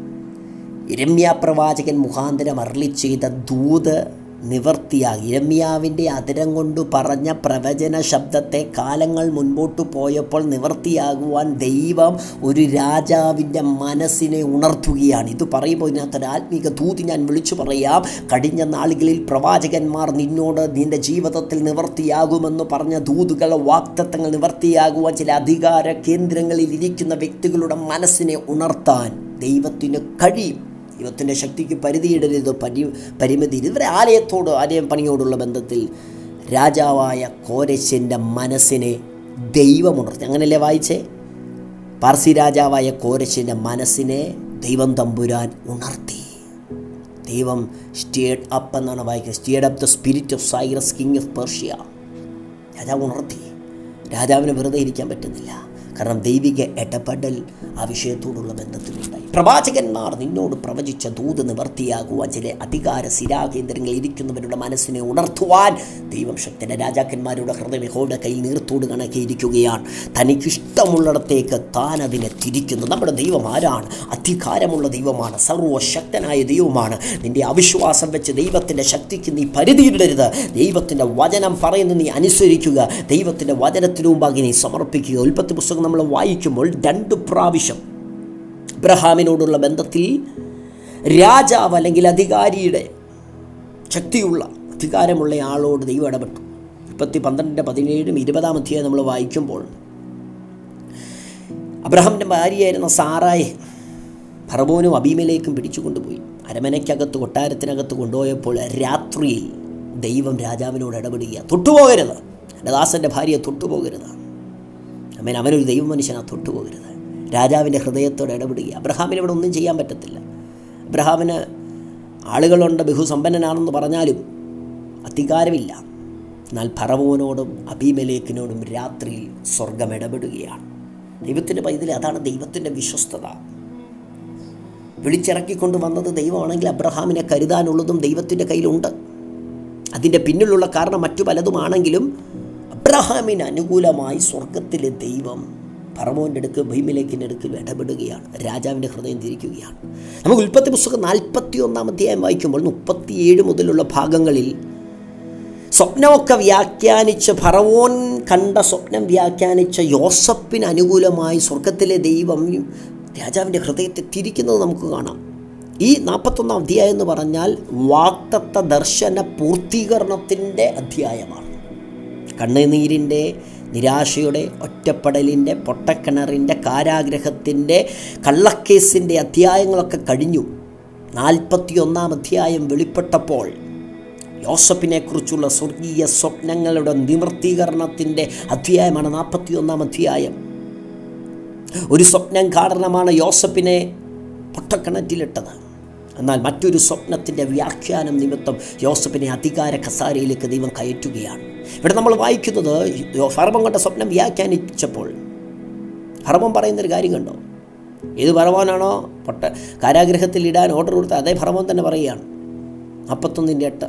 Speaker 1: ഇരമ്യ പ്രവാചകൻ മുഖാന്തരം അരളി ചെയ്ത ദൂത് നിവർത്തിയാകി ഇരമ്യാവിൻ്റെ അതിരം കൊണ്ട് പറഞ്ഞ പ്രവചന ശബ്ദത്തെ കാലങ്ങൾ മുൻപോട്ട് പോയപ്പോൾ നിവർത്തിയാകുവാൻ ദൈവം ഒരു രാജാവിൻ്റെ മനസ്സിനെ ഉണർത്തുകയാണ് ഇത് പറയുമ്പോൾ ഇതിനകത്തൊരു ആത്മീക ദൂതി ഞാൻ വിളിച്ചു പറയാം കഴിഞ്ഞ നാളുകളിൽ പ്രവാചകന്മാർ നിന്നോട് നിൻ്റെ ജീവിതത്തിൽ നിവർത്തിയാകുമെന്ന് പറഞ്ഞ ദൂതുകൾ വാക്തത്വങ്ങൾ നിവർത്തിയാകുവാൻ ചില അധികാര കേന്ദ്രങ്ങളിൽ ഇരിക്കുന്ന വ്യക്തികളുടെ മനസ്സിനെ ഉണർത്താൻ ദൈവത്തിന് കഴിയും ദൈവത്തിൻ്റെ ശക്തിക്ക് പരിധിയിടരുത് പരി പരിമിതി ഇവരെ ആലയത്തോട് ആലയം പണിയോടുള്ള ബന്ധത്തിൽ രാജാവായ കോരശൻ്റെ മനസ്സിനെ ദൈവമുണർത്തി അങ്ങനെയല്ലേ വായിച്ചേ പാർസി രാജാവായ കോരശൻ്റെ മനസ്സിനെ ദൈവം തമ്പുരാൻ ഉണർത്തി ദൈവം സ്റ്റേഡ് അപ്പ് എന്നാണ് വായിക്കുന്നത് stirred up the spirit of Cyrus king of Persia രാജാവ് ഉണർത്തി രാജാവിന് വെറുതെ ഇരിക്കാൻ പറ്റുന്നില്ല കാരണം ദൈവിക ഇടപെടൽ ആ വിഷയത്തോടുള്ള ബന്ധത്തിലുണ്ടായി പ്രവാചകന്മാർ നിന്നോട് പ്രവചിച്ച ദൂത് നിവർത്തിയാകുവാൻ ചില അധികാര സ്ഥിരാകേന്ദ്രങ്ങളിൽ ഇരിക്കുന്നവരുടെ മനസ്സിനെ ഉണർത്തുവാൻ ദൈവം ശക്തന്റെ രാജാക്കന്മാരുടെ ഹൃദയം യഹോയുടെ കയ്യിൽ നീർത്തോട് കണക്കിയിരിക്കുകയാണ് തനിക്കിഷ്ടമുള്ളിടത്തേക്ക് താൻ അതിനെ തിരിക്കുന്നു നമ്മുടെ ദൈവം ആരാണ് അധികാരമുള്ള ദൈവമാണ് സർവശക്തനായ ദൈവമാണ് നിന്റെ അവിശ്വാസം വെച്ച് ദൈവത്തിൻ്റെ ശക്തിക്ക് നീ പരിധിയിടരുത് ദൈവത്തിൻ്റെ വചനം പറയുന്നു നീ അനുസരിക്കുക ദൈവത്തിൻ്റെ വചനത്തിനു മുമ്പാകെ നീ സമർപ്പിക്കുക ഉൽപ്പത്തി പുസ്തകം നമ്മൾ വായിക്കുമ്പോൾ രണ്ട് പ്രാവശ്യം ഇബ്രഹാമിനോടുള്ള ബന്ധത്തിൽ രാജാവ് അല്ലെങ്കിൽ അധികാരിയുടെ ശക്തിയുള്ള അധികാരമുള്ള ആളോട് ദൈവം ഇടപെട്ടു മുപ്പത്തി പന്ത്രണ്ടിൻ്റെ പതിനേഴും ഇരുപതാം അധ്യായം നമ്മൾ വായിക്കുമ്പോൾ അബ്രഹാമിൻ്റെ ഭാര്യയായിരുന്ന സാറായെ ഫറബോനും അബീമയിലേക്കും പിടിച്ചു കൊണ്ടുപോയി അരമനയ്ക്കകത്ത് കൊട്ടാരത്തിനകത്ത് കൊണ്ടുപോയപ്പോൾ രാത്രിയിൽ ദൈവം രാജാവിനോട് ഇടപെടുക തൊട്ടുപോകരുത് എൻ്റെ ദാസൻ്റെ ഭാര്യയെ തൊട്ടുപോകരുത് അമ്മേൻ അവനൊരു ദൈവ മനുഷ്യനാ തൊട്ടുപോകരുത് രാജാവിൻ്റെ ഹൃദയത്തോട് ഇടപെടുക അബ്രഹാമിന് ഇവിടെ ഒന്നും ചെയ്യാൻ പറ്റത്തില്ല അബ്രഹാമിന് ആളുകളുണ്ട് ബഹുസമ്പന്നനാണെന്ന് പറഞ്ഞാലും അധികാരമില്ല എന്നാൽ ഫറവോനോടും അബീമലേക്കിനോടും രാത്രിയിൽ സ്വർഗം ഇടപെടുകയാണ് ദൈവത്തിൻ്റെ പൈതൽ അതാണ് ദൈവത്തിൻ്റെ വിശ്വസ്തത വിളിച്ചിറക്കിക്കൊണ്ട് വന്നത് ദൈവമാണെങ്കിൽ അബ്രഹാമിനെ കരുതാനുള്ളതും ദൈവത്തിൻ്റെ കയ്യിലുണ്ട് അതിൻ്റെ പിന്നിലുള്ള കാരണം മറ്റു പലതുമാണെങ്കിലും അബ്രഹാമിന് അനുകൂലമായി സ്വർഗത്തിലെ ദൈവം ഫറവോൻ്റെ അടുക്ക് ഭീമിലേക്കിൻ്റെ അടുക്കൽ ഇടപെടുകയാണ് രാജാവിൻ്റെ ഹൃദയം തിരിക്കുകയാണ് നമുക്ക് ഉൽപ്പത്തി പുസ്തകം നാൽപ്പത്തി ഒന്നാം അധ്യായം വായിക്കുമ്പോൾ മുപ്പത്തിയേഴ് മുതലുള്ള ഭാഗങ്ങളിൽ സ്വപ്നമൊക്കെ വ്യാഖ്യാനിച്ച് ഫറവോൻ കണ്ട സ്വപ്നം വ്യാഖ്യാനിച്ച യോസപ്പിന് അനുകൂലമായി സ്വർഗത്തിലെ ദൈവം രാജാവിൻ്റെ ഹൃദയത്തെ തിരിക്കുന്നത് നമുക്ക് കാണാം ഈ നാൽപ്പത്തൊന്നാം അധ്യായം എന്ന് പറഞ്ഞാൽ വാക്തത്വ ദർശന പൂർത്തീകരണത്തിൻ്റെ അധ്യായമാണ് കണ്ണുനീരിൻ്റെ നിരാശയുടെ ഒറ്റപ്പെടലിൻ്റെ പൊട്ടക്കിണറിൻ്റെ കാരാഗ്രഹത്തിൻ്റെ കള്ളക്കേസിൻ്റെ അധ്യായങ്ങളൊക്കെ കഴിഞ്ഞു നാൽപ്പത്തിയൊന്നാം അധ്യായം വെളിപ്പെട്ടപ്പോൾ യോസഫിനെക്കുറിച്ചുള്ള സ്വർഗീയ സ്വപ്നങ്ങളുടെ നിവൃത്തീകരണത്തിൻ്റെ അധ്യായമാണ് നാൽപ്പത്തിയൊന്നാം അധ്യായം ഒരു സ്വപ്നം കാരണമാണ് യോസഫിനെ പൊട്ടക്കിണറ്റിലിട്ടത് എന്നാൽ മറ്റൊരു സ്വപ്നത്തിൻ്റെ വ്യാഖ്യാനം നിമിത്തം യോസഫിനെ അധികാര ഖസാരയിലേക്ക് ദൈവം കയറ്റുകയാണ് ഇവിടെ നമ്മൾ വായിക്കുന്നത് ഫർമം കണ്ട സ്വപ്നം വ്യാഖ്യാനിച്ചപ്പോൾ ഫർമം പറയുന്നൊരു കാര്യം കണ്ടോ ഏത് ഫറവോനാണോ പൊട്ട കാരാഗ്രഹത്തിൽ ഇടാൻ ഓർഡർ കൊടുത്ത അതേ ഫറവോൻ തന്നെ പറയുകയാണ് നാൽപ്പത്തൊന്നിൻ്റെ എട്ട്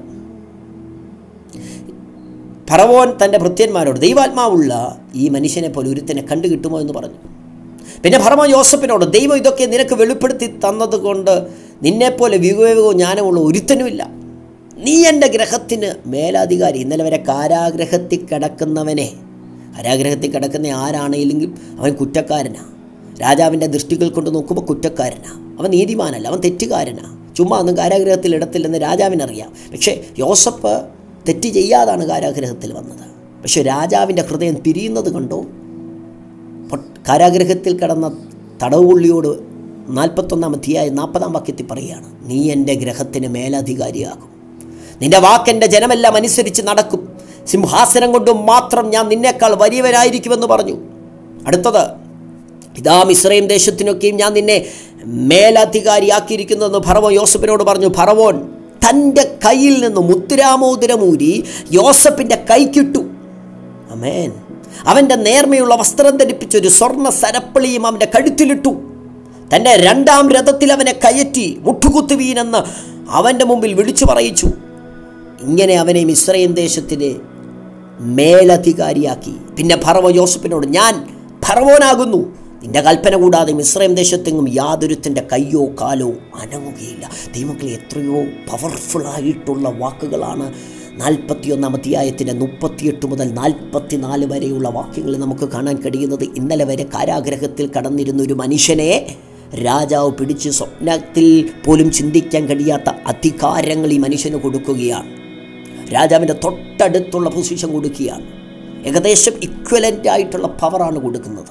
Speaker 1: ഫറവോൻ തൻ്റെ ഭൃത്യന്മാരോട് ദൈവാത്മാവുള്ള ഈ മനുഷ്യനെ പോലെ ഒരുത്തനെ കണ്ടു കിട്ടുമോ എന്ന് പറഞ്ഞു പിന്നെ ഫറവോൻ യോസഫിനോട് ദൈവം ഇതൊക്കെ നിനക്ക് വെളിപ്പെടുത്തി തന്നത് കൊണ്ട് നിന്നെപ്പോലെ വിവേകവും ജ്ഞാനമുള്ള ഒരുത്തനുമില്ല നീ എൻ്റെ ഗ്രഹത്തിന് മേലധികാരി ഇന്നലെ വരെ കാരാഗ്രഹത്തിൽ കിടക്കുന്നവനെ കാരാഗ്രഹത്തിൽ കിടക്കുന്ന ആരാണെങ്കിലും അവൻ കുറ്റക്കാരനാണ് രാജാവിൻ്റെ ദൃഷ്ടികൾ കൊണ്ട് നോക്കുമ്പോൾ കുറ്റക്കാരനാണ് അവൻ നീതിമാനല്ല അവൻ തെറ്റുകാരനാണ് ചുമ്മാ ഒന്നും കാരാഗ്രഹത്തിൽ ഇടത്തില്ലെന്ന് രാജാവിനറിയാം പക്ഷേ യോസഫ് തെറ്റ് ചെയ്യാതാണ് കാരാഗ്രഹത്തിൽ വന്നത് പക്ഷേ രാജാവിൻ്റെ ഹൃദയം പിരിയുന്നത് കണ്ടോ കാരാഗ്രഹത്തിൽ കിടന്ന തടവുള്ളിയോട് നാൽപ്പത്തൊന്നാം അധ്യായം നാൽപ്പതാം വാക്യത്തിൽ പറയുകയാണ് നീ എൻ്റെ ഗ്രഹത്തിന് മേലധികാരിയാകും നിന്റെ വാക്കെൻ്റെ ജനമെല്ലാം അനുസരിച്ച് നടക്കും സിംഹാസനം കൊണ്ട് മാത്രം ഞാൻ നിന്നേക്കാൾ വലിയവനായിരിക്കുമെന്ന് പറഞ്ഞു അടുത്തത് ഇതാ മിശ്രയും ദേശത്തിനൊക്കെയും ഞാൻ നിന്നെ മേലധികാരിയാക്കിയിരിക്കുന്നെന്ന് ഭറവോ യോസഫിനോട് പറഞ്ഞു ഭറവോൻ തൻ്റെ കയ്യിൽ നിന്ന് മുത്തുരാമോദരമൂരി യോസഫിൻ്റെ കൈക്കിട്ടു അമേൻ അവൻ്റെ നേർമയുള്ള വസ്ത്രം ധരിപ്പിച്ചൊരു സ്വർണ്ണ സരപ്പളിയും അവൻ്റെ കഴുത്തിലിട്ടു തൻ്റെ രണ്ടാം രഥത്തിൽ അവനെ കയറ്റി മേലധികാരിയാക്കി പിന്നെ ഭർവ യോസഫിനോട് ഞാൻ ഭർവോനാകുന്നു നിന്റെ കൽപ്പന കൂടാതെ മിശ്രയം ദേശത്തെങ്ങും യാതൊരുത്തിൻ്റെ കയ്യോ കാലോ അനങ്ങുകയില്ല ദൈവങ്ങളെ എത്രയോ പവർഫുള്ളായിട്ടുള്ള വാക്കുകളാണ് നാൽപ്പത്തിയൊന്നാം അധ്യായത്തിൻ്റെ മുപ്പത്തിയെട്ട് മുതൽ നാൽപ്പത്തിനാല് വരെയുള്ള വാക്യങ്ങളിൽ നമുക്ക് കാണാൻ കഴിയുന്നത് ഇന്നലെ വരെ കാരാഗ്രഹത്തിൽ കടന്നിരുന്ന ഒരു മനുഷ്യനെ രാജാവ് പിടിച്ച് സ്വപ്നത്തിൽ പോലും ചിന്തിക്കാൻ കഴിയാത്ത അധികാരങ്ങൾ ഈ മനുഷ്യന് കൊടുക്കുകയാണ് രാജാവിൻ്റെ തൊട്ടടുത്തുള്ള പൊസിഷൻ കൊടുക്കുകയാണ് ഏകദേശം ഇക്വലൻ്റ് ആയിട്ടുള്ള പവറാണ് കൊടുക്കുന്നത്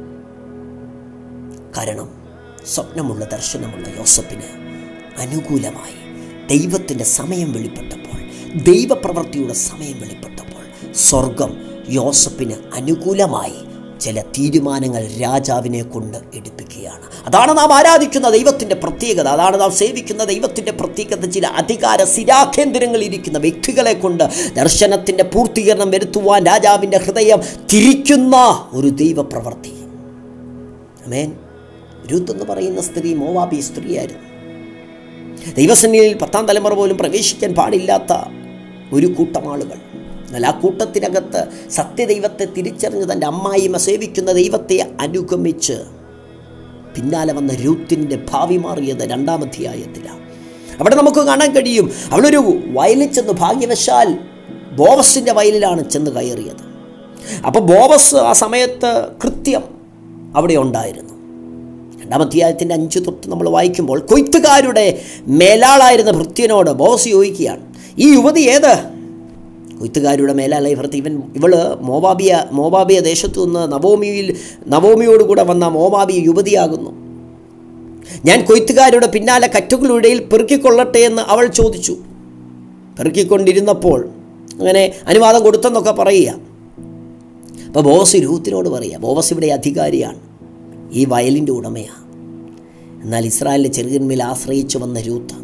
Speaker 1: കാരണം സ്വപ്നമുള്ള ദർശനമുള്ള യോസഫിന് അനുകൂലമായി ദൈവത്തിൻ്റെ സമയം വെളിപ്പെട്ടപ്പോൾ ദൈവപ്രവൃത്തിയുടെ സമയം വെളിപ്പെട്ടപ്പോൾ സ്വർഗം യോസഫിന് അനുകൂലമായി ചില തീരുമാനങ്ങൾ രാജാവിനെ കൊണ്ട് എടുപ്പിക്കുകയാണ് അതാണ് നാം ആരാധിക്കുന്ന ദൈവത്തിൻ്റെ പ്രത്യേകത അതാണ് നാം സേവിക്കുന്ന ദൈവത്തിൻ്റെ പ്രത്യേകത ചില അധികാര സ്ഥിരാകേന്ദ്രങ്ങളിൽ ഇരിക്കുന്ന വ്യക്തികളെ കൊണ്ട് ദർശനത്തിൻ്റെ പൂർത്തീകരണം വരുത്തുവാൻ രാജാവിൻ്റെ ഹൃദയം തിരിക്കുന്ന ഒരു ദൈവപ്രവൃത്തി അമേൻ രൂത്ത് എന്ന് പറയുന്ന സ്ത്രീ മോവാബി സ്ത്രീയായിരുന്നു ദൈവസന്നിധിയിൽ പത്താം തലമുറ പോലും പ്രവേശിക്കാൻ പാടില്ലാത്ത ഒരു കൂട്ടം ആളുകൾ എന്നാൽ ആ കൂട്ടത്തിനകത്ത് സത്യദൈവത്തെ തിരിച്ചറിഞ്ഞ് തൻ്റെ അമ്മായിമ സേവിക്കുന്ന ദൈവത്തെ അനുഗമിച്ച് പിന്നാലെ വന്ന രൂത്തിൻ്റെ ഭാവി മാറിയത് രണ്ടാം അധ്യായത്തിലാണ് അവിടെ നമുക്ക് കാണാൻ കഴിയും അവളൊരു വയലിൽ ചെന്ന് ഭാഗ്യവശാൽ ബോവസിൻ്റെ വയലിലാണ് ചെന്ന് കയറിയത് അപ്പോൾ ബോവസ് ആ സമയത്ത് കൃത്യം അവിടെ ഉണ്ടായിരുന്നു രണ്ടാം അധ്യായത്തിൻ്റെ അഞ്ച് തൊട്ട് നമ്മൾ വായിക്കുമ്പോൾ കൊയ്ത്തുകാരുടെ മേലാളായിരുന്ന ഭൃത്യനോട് ബോസ് ചോദിക്കുകയാണ് ഈ യുവതി ഏത് കൊയ്ത്തുകാരുടെ മേലാളായ ഭൃത്യ ഇവൻ ഇവള് മോവാബിയ മോവാബിയ ദേശത്തു നിന്ന് നവോമിയിൽ നവോമിയോടുകൂടെ വന്ന മോവാബിയ യുവതിയാകുന്നു ഞാൻ കൊയ്ത്തുകാരുടെ പിന്നാലെ കറ്റുകളുടെയിൽ പെറുക്കിക്കൊള്ളട്ടെ എന്ന് അവൾ ചോദിച്ചു പെറുക്കിക്കൊണ്ടിരുന്നപ്പോൾ അങ്ങനെ അനുവാദം കൊടുത്തെന്നൊക്കെ പറയുക അപ്പോൾ ബോസ് രൂത്തിനോട് പറയുക ബോസ് ഇവിടെ അധികാരിയാണ് ഈ വയലിൻ്റെ ഉടമയാണ് എന്നാൽ ഇസ്രായേലിലെ ചെറുകിന്മേൽ ആശ്രയിച്ചു വന്ന രൂത്ത്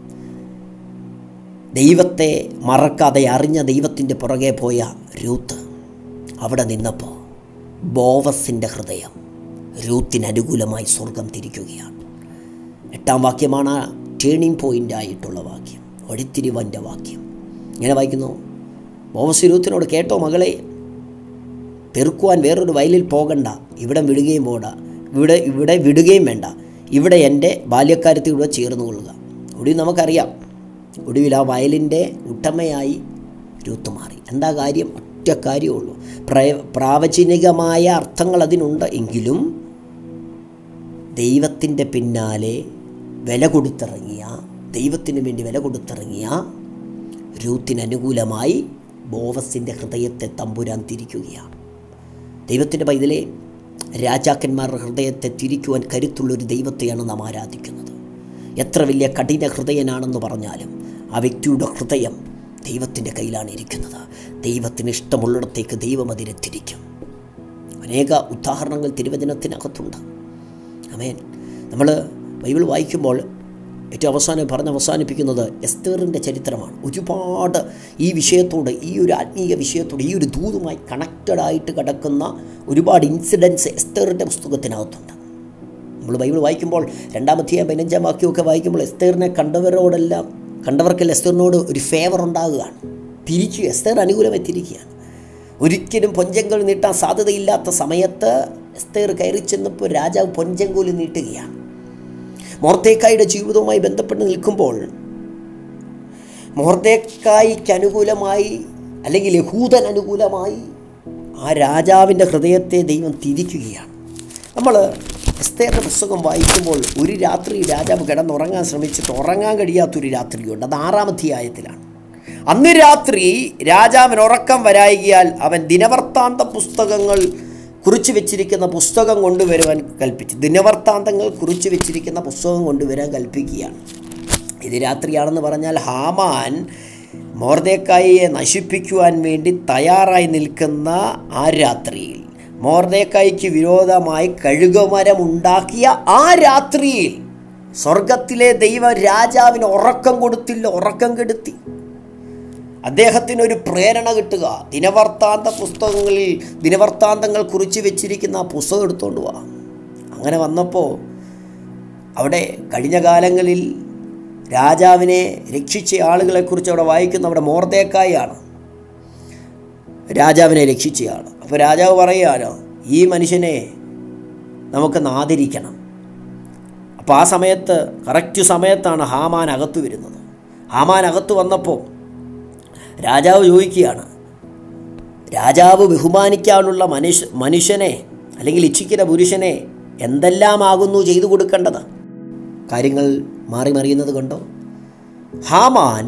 Speaker 1: ദൈവത്തെ മറക്കാതെ അറിഞ്ഞ ദൈവത്തിൻ്റെ പുറകെ പോയ രൂത്ത് അവിടെ നിന്നപ്പോൾ ബോവസിൻ്റെ ഹൃദയം രൂത്തിന് അനുകൂലമായി സ്വർഗം തിരിക്കുകയാണ് എട്ടാം വാക്യമാണ് ആ ടേണിംഗ് പോയിൻ്റ് ആയിട്ടുള്ള വാക്യം വഴിത്തിരിവൻ്റെ വാക്യം ഇങ്ങനെ വായിക്കുന്നു ബോവസ് രൂത്തിനോട് കേട്ടോ മകളെ പെറുക്കുവാൻ വേറൊരു വയലിൽ പോകണ്ട ഇവിടെ വിടുകയും പോകണ്ട ഇവിടെ ഇവിടെ വിടുകയും വേണ്ട ഇവിടെ എൻ്റെ ബാല്യക്കാരത്തിൽ ഇവിടെ ചേർന്ന് കൊള്ളുക ഒടുവിൽ നമുക്കറിയാം ഒടുവിൽ ആ വയലിൻ്റെ ഉടമയായി രൂത്ത് മാറി എന്താ കാര്യം ഒറ്റ കാര്യമുള്ളൂ പ്ര പ്രാവചനികമായ അർത്ഥങ്ങൾ അതിനുണ്ട് എങ്കിലും ദൈവത്തിൻ്റെ പിന്നാലെ വില കൊടുത്തിറങ്ങിയ ദൈവത്തിന് വേണ്ടി വില കൊടുത്തിറങ്ങിയ രൂത്തിന് അനുകൂലമായി ബോവസിൻ്റെ ഹൃദയത്തെ തമ്പുരാൻ തിരിക്കുകയാണ് ദൈവത്തിൻ്റെ പൈതലെ രാജാക്കന്മാരുടെ ഹൃദയത്തെ തിരിക്കുവാൻ കരുത്തുള്ളൊരു ദൈവത്തെയാണ് നാം ആരാധിക്കുന്നത് എത്ര വലിയ കഠിന ഹൃദയനാണെന്ന് പറഞ്ഞാലും ആ വ്യക്തിയുടെ ഹൃദയം ദൈവത്തിൻ്റെ കയ്യിലാണ് ഇരിക്കുന്നത് ദൈവത്തിന് ഇഷ്ടമുള്ളിടത്തേക്ക് ദൈവം അതിനെ തിരിക്കും അനേക ഉദാഹരണങ്ങൾ തിരുവചനത്തിനകത്തുണ്ട് അമേൻ നമ്മൾ ബൈബിൾ വായിക്കുമ്പോൾ ഏറ്റവും അവസാനം പറഞ്ഞ് അവസാനിപ്പിക്കുന്നത് എസ്തേറിൻ്റെ ചരിത്രമാണ് ഒരുപാട് ഈ വിഷയത്തോട് ഈ ഒരു ആത്മീയ വിഷയത്തോട് ഈ ഒരു ദൂതുമായി കണക്റ്റഡ് ആയിട്ട് കിടക്കുന്ന ഒരുപാട് ഇൻസിഡൻസ് എസ്തേറിൻ്റെ പുസ്തകത്തിനകത്തുണ്ട് നമ്മൾ ബൈബിൾ വായിക്കുമ്പോൾ രണ്ടാമത്തെയും പതിനഞ്ചാം വാക്യമൊക്കെ വായിക്കുമ്പോൾ എസ്തേറിനെ കണ്ടവരോടെല്ലാം കണ്ടവർക്കെല്ലാം എസ്തേറിനോട് ഒരു ഫേവർ ഉണ്ടാകുകയാണ് തിരിക്കുക എസ്തേർ അനുകൂലമായി തിരിക്കുകയാണ് ഒരിക്കലും പൊഞ്ചങ്കോൽ നീട്ടാൻ സാധ്യതയില്ലാത്ത സമയത്ത് എസ്തേർ കയറി ചെന്നപ്പോൾ രാജാവ് പൊഞ്ചങ്കോൽ നീട്ടുകയാണ് മോർത്തേക്കായുടെ ജീവിതവുമായി ബന്ധപ്പെട്ട് നിൽക്കുമ്പോൾ മോർത്തേക്കായ്ക്ക് അനുകൂലമായി അല്ലെങ്കിൽ യഹൂദൻ അനുകൂലമായി ആ രാജാവിൻ്റെ ഹൃദയത്തെ ദൈവം തിരിക്കുകയാണ് നമ്മൾ എസ്തേറിൻ്റെ പുസ്തകം വായിക്കുമ്പോൾ ഒരു രാത്രി രാജാവ് കിടന്നുറങ്ങാൻ ശ്രമിച്ചിട്ട് ഉറങ്ങാൻ കഴിയാത്തൊരു രാത്രിയുണ്ട് അത് ആറാം അധ്യായത്തിലാണ് അന്ന് രാത്രി രാജാവിന് ഉറക്കം വരായികയാൽ അവൻ ദിനവൃത്താന്ത പുസ്തകങ്ങൾ കുറിച്ച് വെച്ചിരിക്കുന്ന പുസ്തകം കൊണ്ടുവരുവാൻ കൽപ്പിച്ചു ദിനവൃത്താന്തങ്ങൾ കുറിച്ച് വെച്ചിരിക്കുന്ന പുസ്തകം കൊണ്ടുവരാൻ കൽപ്പിക്കുകയാണ് ഇത് രാത്രിയാണെന്ന് പറഞ്ഞാൽ ഹാമാൻ മോർദേക്കായിയെ നശിപ്പിക്കുവാൻ വേണ്ടി തയ്യാറായി നിൽക്കുന്ന ആ രാത്രിയിൽ മോർദേക്കായിക്ക് വിരോധമായി കഴുകുമരം ഉണ്ടാക്കിയ ആ രാത്രിയിൽ സ്വർഗത്തിലെ ദൈവ രാജാവിന് ഉറക്കം കൊടുത്തില്ല ഉറക്കം കെടുത്തി അദ്ദേഹത്തിന് ഒരു പ്രേരണ കിട്ടുക ദിനവൃത്താന്ത പുസ്തകങ്ങളിൽ ദിനവൃത്താന്തങ്ങൾ കുറിച്ച് വെച്ചിരിക്കുന്ന ആ പുസ്തകം എടുത്തുകൊണ്ട് പോവാ അങ്ങനെ വന്നപ്പോൾ അവിടെ കഴിഞ്ഞ കാലങ്ങളിൽ രാജാവിനെ രക്ഷിച്ച ആളുകളെക്കുറിച്ച് അവിടെ വായിക്കുന്ന അവിടെ മോർദേക്കായാണ് രാജാവിനെ രക്ഷിച്ചയാൾ അപ്പോൾ രാജാവ് പറയുകയാലോ ഈ മനുഷ്യനെ നമുക്ക് ആദരിക്കണം അപ്പോൾ ആ സമയത്ത് കറക്റ്റ് സമയത്താണ് ഹാമാൻ അകത്ത് വരുന്നത് ഹാമാൻ അകത്ത് വന്നപ്പോൾ രാജാവ് ചോദിക്കുകയാണ് രാജാവ് ബഹുമാനിക്കാനുള്ള മനുഷ്യ മനുഷ്യനെ അല്ലെങ്കിൽ ഇച്ഛിക്കുന്ന പുരുഷനെ എന്തെല്ലാമാകുന്നു ചെയ്തു കൊടുക്കേണ്ടത് കാര്യങ്ങൾ മാറി മറിയുന്നത് കൊണ്ടോ ഹാമാൻ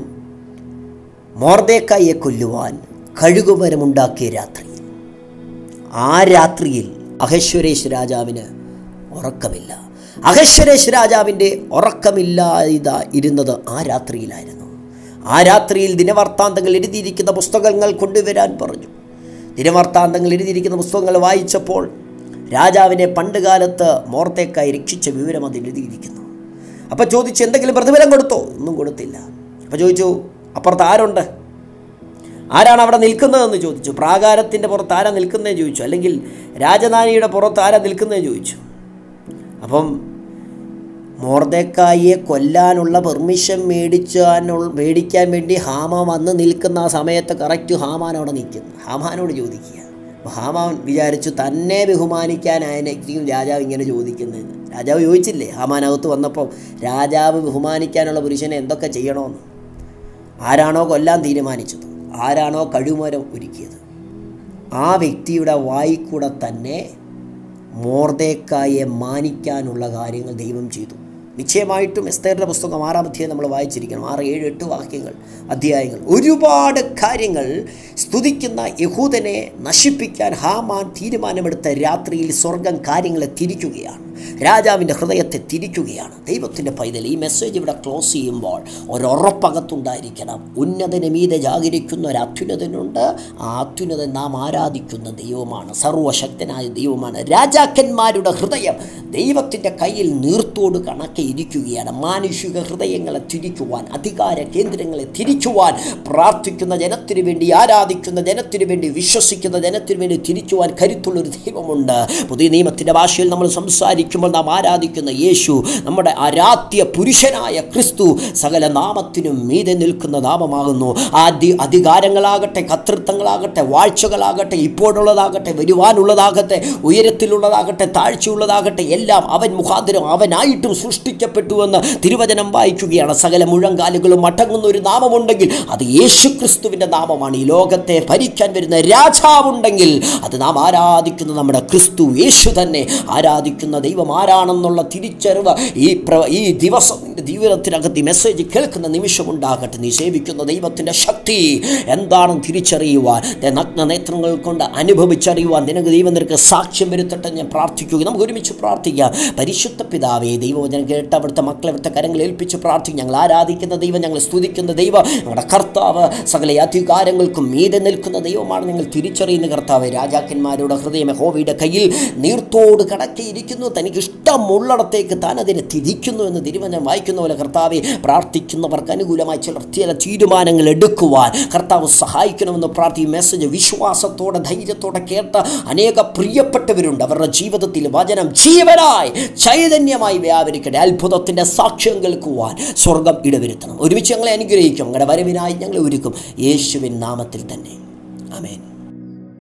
Speaker 1: മോർദേക്കായെ കൊല്ലുവാൻ കഴുകുമരമുണ്ടാക്കിയ രാത്രിയിൽ ആ രാത്രിയിൽ അഹശ്വരേഷ് രാജാവിന് ഉറക്കമില്ല അഹശ്വരേഷ് രാജാവിൻ്റെ ഉറക്കമില്ലാത ഇരുന്നത് ആ രാത്രിയിലായിരുന്നു ആ രാത്രിയിൽ ദിനവർത്താന്തങ്ങൾ എഴുതിയിരിക്കുന്ന പുസ്തകങ്ങൾ കൊണ്ടുവരാൻ പറഞ്ഞു ദിനവർത്താന്തങ്ങൾ എഴുതിയിരിക്കുന്ന പുസ്തകങ്ങൾ വായിച്ചപ്പോൾ രാജാവിനെ പണ്ട് കാലത്ത് മോർത്തേക്കായി രക്ഷിച്ച വിവരം അതിൽ എഴുതിയിരിക്കുന്നു അപ്പോൾ ചോദിച്ചു എന്തെങ്കിലും പ്രതിഫലം കൊടുത്തോ ഒന്നും കൊടുത്തില്ല അപ്പോൾ ചോദിച്ചു അപ്പുറത്ത് ആരുണ്ട് ആരാണ് അവിടെ നിൽക്കുന്നതെന്ന് ചോദിച്ചു പ്രാകാരത്തിൻ്റെ പുറത്ത് ആരാ നിൽക്കുന്നതെന്ന് ചോദിച്ചു അല്ലെങ്കിൽ രാജധാനിയുടെ പുറത്ത് ആരാ നിൽക്കുന്നതെന്ന് ചോദിച്ചു അപ്പം മോർദേക്കായെ കൊല്ലാനുള്ള പെർമിഷൻ മേടിച്ചാനുള്ള മേടിക്കാൻ വേണ്ടി ഹാമാൻ വന്ന് നിൽക്കുന്ന ആ സമയത്ത് കറക്റ്റ് ഹാമാൻ അവിടെ നിൽക്കുന്നു ഹാമാനോട് ചോദിക്കുക അപ്പോൾ ഹാമാൻ വിചാരിച്ചു തന്നെ ബഹുമാനിക്കാനായിരിക്കും രാജാവ് ഇങ്ങനെ ചോദിക്കുന്നത് രാജാവ് ചോദിച്ചില്ലേ ഹാമാനകത്ത് വന്നപ്പോൾ രാജാവ് ബഹുമാനിക്കാനുള്ള പുരുഷനെ എന്തൊക്കെ ചെയ്യണമെന്ന് ആരാണോ കൊല്ലാൻ തീരുമാനിച്ചത് ആരാണോ കഴിമരം ഒരുക്കിയത് ആ വ്യക്തിയുടെ വായിക്കൂടെ തന്നെ മോർദേക്കായെ മാനിക്കാനുള്ള കാര്യങ്ങൾ ദൈവം ചെയ്തു നിശ്ചയമായിട്ടും എസ്തേറിൻ്റെ പുസ്തകം ആറാം അധ്യായം നമ്മൾ വായിച്ചിരിക്കണം ആറ് ഏഴ് എട്ട് വാക്യങ്ങൾ അധ്യായങ്ങൾ ഒരുപാട് കാര്യങ്ങൾ സ്തുതിക്കുന്ന യഹൂദനെ നശിപ്പിക്കാൻ ഹാമാൻ തീരുമാനമെടുത്ത രാത്രിയിൽ സ്വർഗം കാര്യങ്ങളെ തിരിക്കുകയാണ് രാജാവിൻ്റെ ഹൃദയത്തെ തിരിക്കുകയാണ് ദൈവത്തിൻ്റെ പൈതൽ ഈ മെസ്സേജ് ഇവിടെ ക്ലോസ് ചെയ്യുമ്പോൾ ഒരുറപ്പകത്തുണ്ടായിരിക്കണം ഉന്നതന് മീതെ ജാഗരിക്കുന്ന ഒരു അത്യുന്നതനുണ്ട് ആ അത്യുന്നതൻ നാം ആരാധിക്കുന്ന ദൈവമാണ് സർവശക്തനായ ദൈവമാണ് രാജാക്കന്മാരുടെ ഹൃദയം ദൈവത്തിൻ്റെ കയ്യിൽ നീർത്തോട് കണക്കെ ഇരിക്കുകയാണ് മാനുഷിക ഹൃദയങ്ങളെ തിരിക്കുവാൻ അധികാര കേന്ദ്രങ്ങളെ തിരിക്കുവാൻ പ്രാർത്ഥിക്കുന്ന ജനത്തിനു വേണ്ടി ആരാധിക്കുന്ന ജനത്തിനു വേണ്ടി വിശ്വസിക്കുന്ന ജനത്തിനു വേണ്ടി തിരിക്കുവാൻ കരുത്തുള്ളൊരു ദൈവമുണ്ട് പുതിയ നിയമത്തിൻ്റെ ഭാഷയിൽ നമ്മൾ സംസാരിക്കുമ്പോൾ നാം ആരാധിക്കുന്ന യേശു നമ്മുടെ ആരാധ്യ പുരുഷനായ ക്രിസ്തു സകല നാമത്തിനും മീതെ നിൽക്കുന്ന നാമമാകുന്നു ആദ്യ അധികാരങ്ങളാകട്ടെ കർത്തൃത്വങ്ങളാകട്ടെ വാഴ്ചകളാകട്ടെ ഇപ്പോഴുള്ളതാകട്ടെ വരുവാനുള്ളതാകട്ടെ ഉയരത്തിലുള്ളതാകട്ടെ താഴ്ചയുള്ളതാകട്ടെ എല്ലാം അവൻ മുഖാന്തരം അവനായിട്ടും സൃഷ്ടിക്കപ്പെട്ടുവെന്ന് തിരുവചനം വായിക്കുകയാണ് സകല മുഴങ്കാലുകളും മടങ്ങുന്ന ഒരു നാമമുണ്ടെങ്കിൽ അത് യേശു ക്രിസ്തുവിൻ്റെ നാമമാണ് ഈ ലോകത്തെ ഭരിക്കാൻ വരുന്ന രാജാവുണ്ടെങ്കിൽ അത് നാം ആരാധിക്കുന്ന നമ്മുടെ ക്രിസ്തു യേശു തന്നെ ആരാധിക്കുന്ന ദൈവം ആരാണെന്നുള്ള തിരിച്ചറിവ് ഈ പ്ര ഈ ദിവസം നിന്റെ ജീവിതത്തിനകത്ത് ഈ മെസ്സേജ് കേൾക്കുന്ന നിമിഷമുണ്ടാകട്ടെ നീ സേവിക്കുന്ന ദൈവത്തിൻ്റെ ശക്തി എന്താണെന്ന് തിരിച്ചറിയുവാൻ ദേ നഗ്ന നേത്രങ്ങൾ കൊണ്ട് അനുഭവിച്ചറിയുവാൻ നിനക്ക് ദൈവം നിനക്ക് സാക്ഷ്യം വരുത്തട്ടെ ഞാൻ പ്രാർത്ഥിക്കുക നമുക്ക് ഒരുമിച്ച് പ്രാർത്ഥിക്കാം പരിശുദ്ധ പിതാവേ ദൈവവചനം കേട്ട് അവിടുത്തെ മക്കളെ അവിടുത്തെ കരങ്ങൾ ഏൽപ്പിച്ച് പ്രാർത്ഥിക്കും ഞങ്ങൾ ആരാധിക്കുന്ന ദൈവം ഞങ്ങൾ സ്തുതിക്കുന്ന ദൈവം ഞങ്ങളുടെ കർത്താവ് സകല അധികാരങ്ങൾക്കും മീതെ നിൽക്കുന്ന ദൈവമാണ് നിങ്ങൾ തിരിച്ചറിയുന്ന കർത്താവ് രാജാക്കന്മാരുടെ ഹൃദയം ഹോവയുടെ കയ്യിൽ നീർത്തോട് കടക്കിയിരിക്കുന്നു തനിക്ക് ഇഷ്ടമുള്ളിടത്തേക്ക് താൻ അതിനെ തിരിക്കുന്നു എന്ന് തിരുവചനം വായിക്കുന്ന പോലെ കർത്താവെ പ്രാർത്ഥിക്കുന്നവർക്ക് അനുകൂലമായി ചില ചില തീരുമാനങ്ങൾ എടുക്കുവാൻ കർത്താവ് സഹായിക്കണമെന്ന് പ്രാർത്ഥി മെസ്സേജ് വിശ്വാസത്തോടെ ധൈര്യത്തോടെ കേട്ട അനേക പ്രിയപ്പെട്ടവരുണ്ട് അവരുടെ ജീവിതത്തിൽ വചനം ജീവനായി ചൈതന്യമായി വ്യാപരിക്കട്ടെ അത്ഭുതത്തിൻ്റെ സാക്ഷ്യം കേൾക്കുവാൻ സ്വർഗം ഇടവരുത്തണം ഒരുമിച്ച് ഞങ്ങളെ അനുഗ്രഹിക്കും ഞങ്ങളുടെ വരവിനായി ഞങ്ങളെ ഒരുക്കും യേശുവിൻ നാമത്തിൽ തന്നെ അമേൻ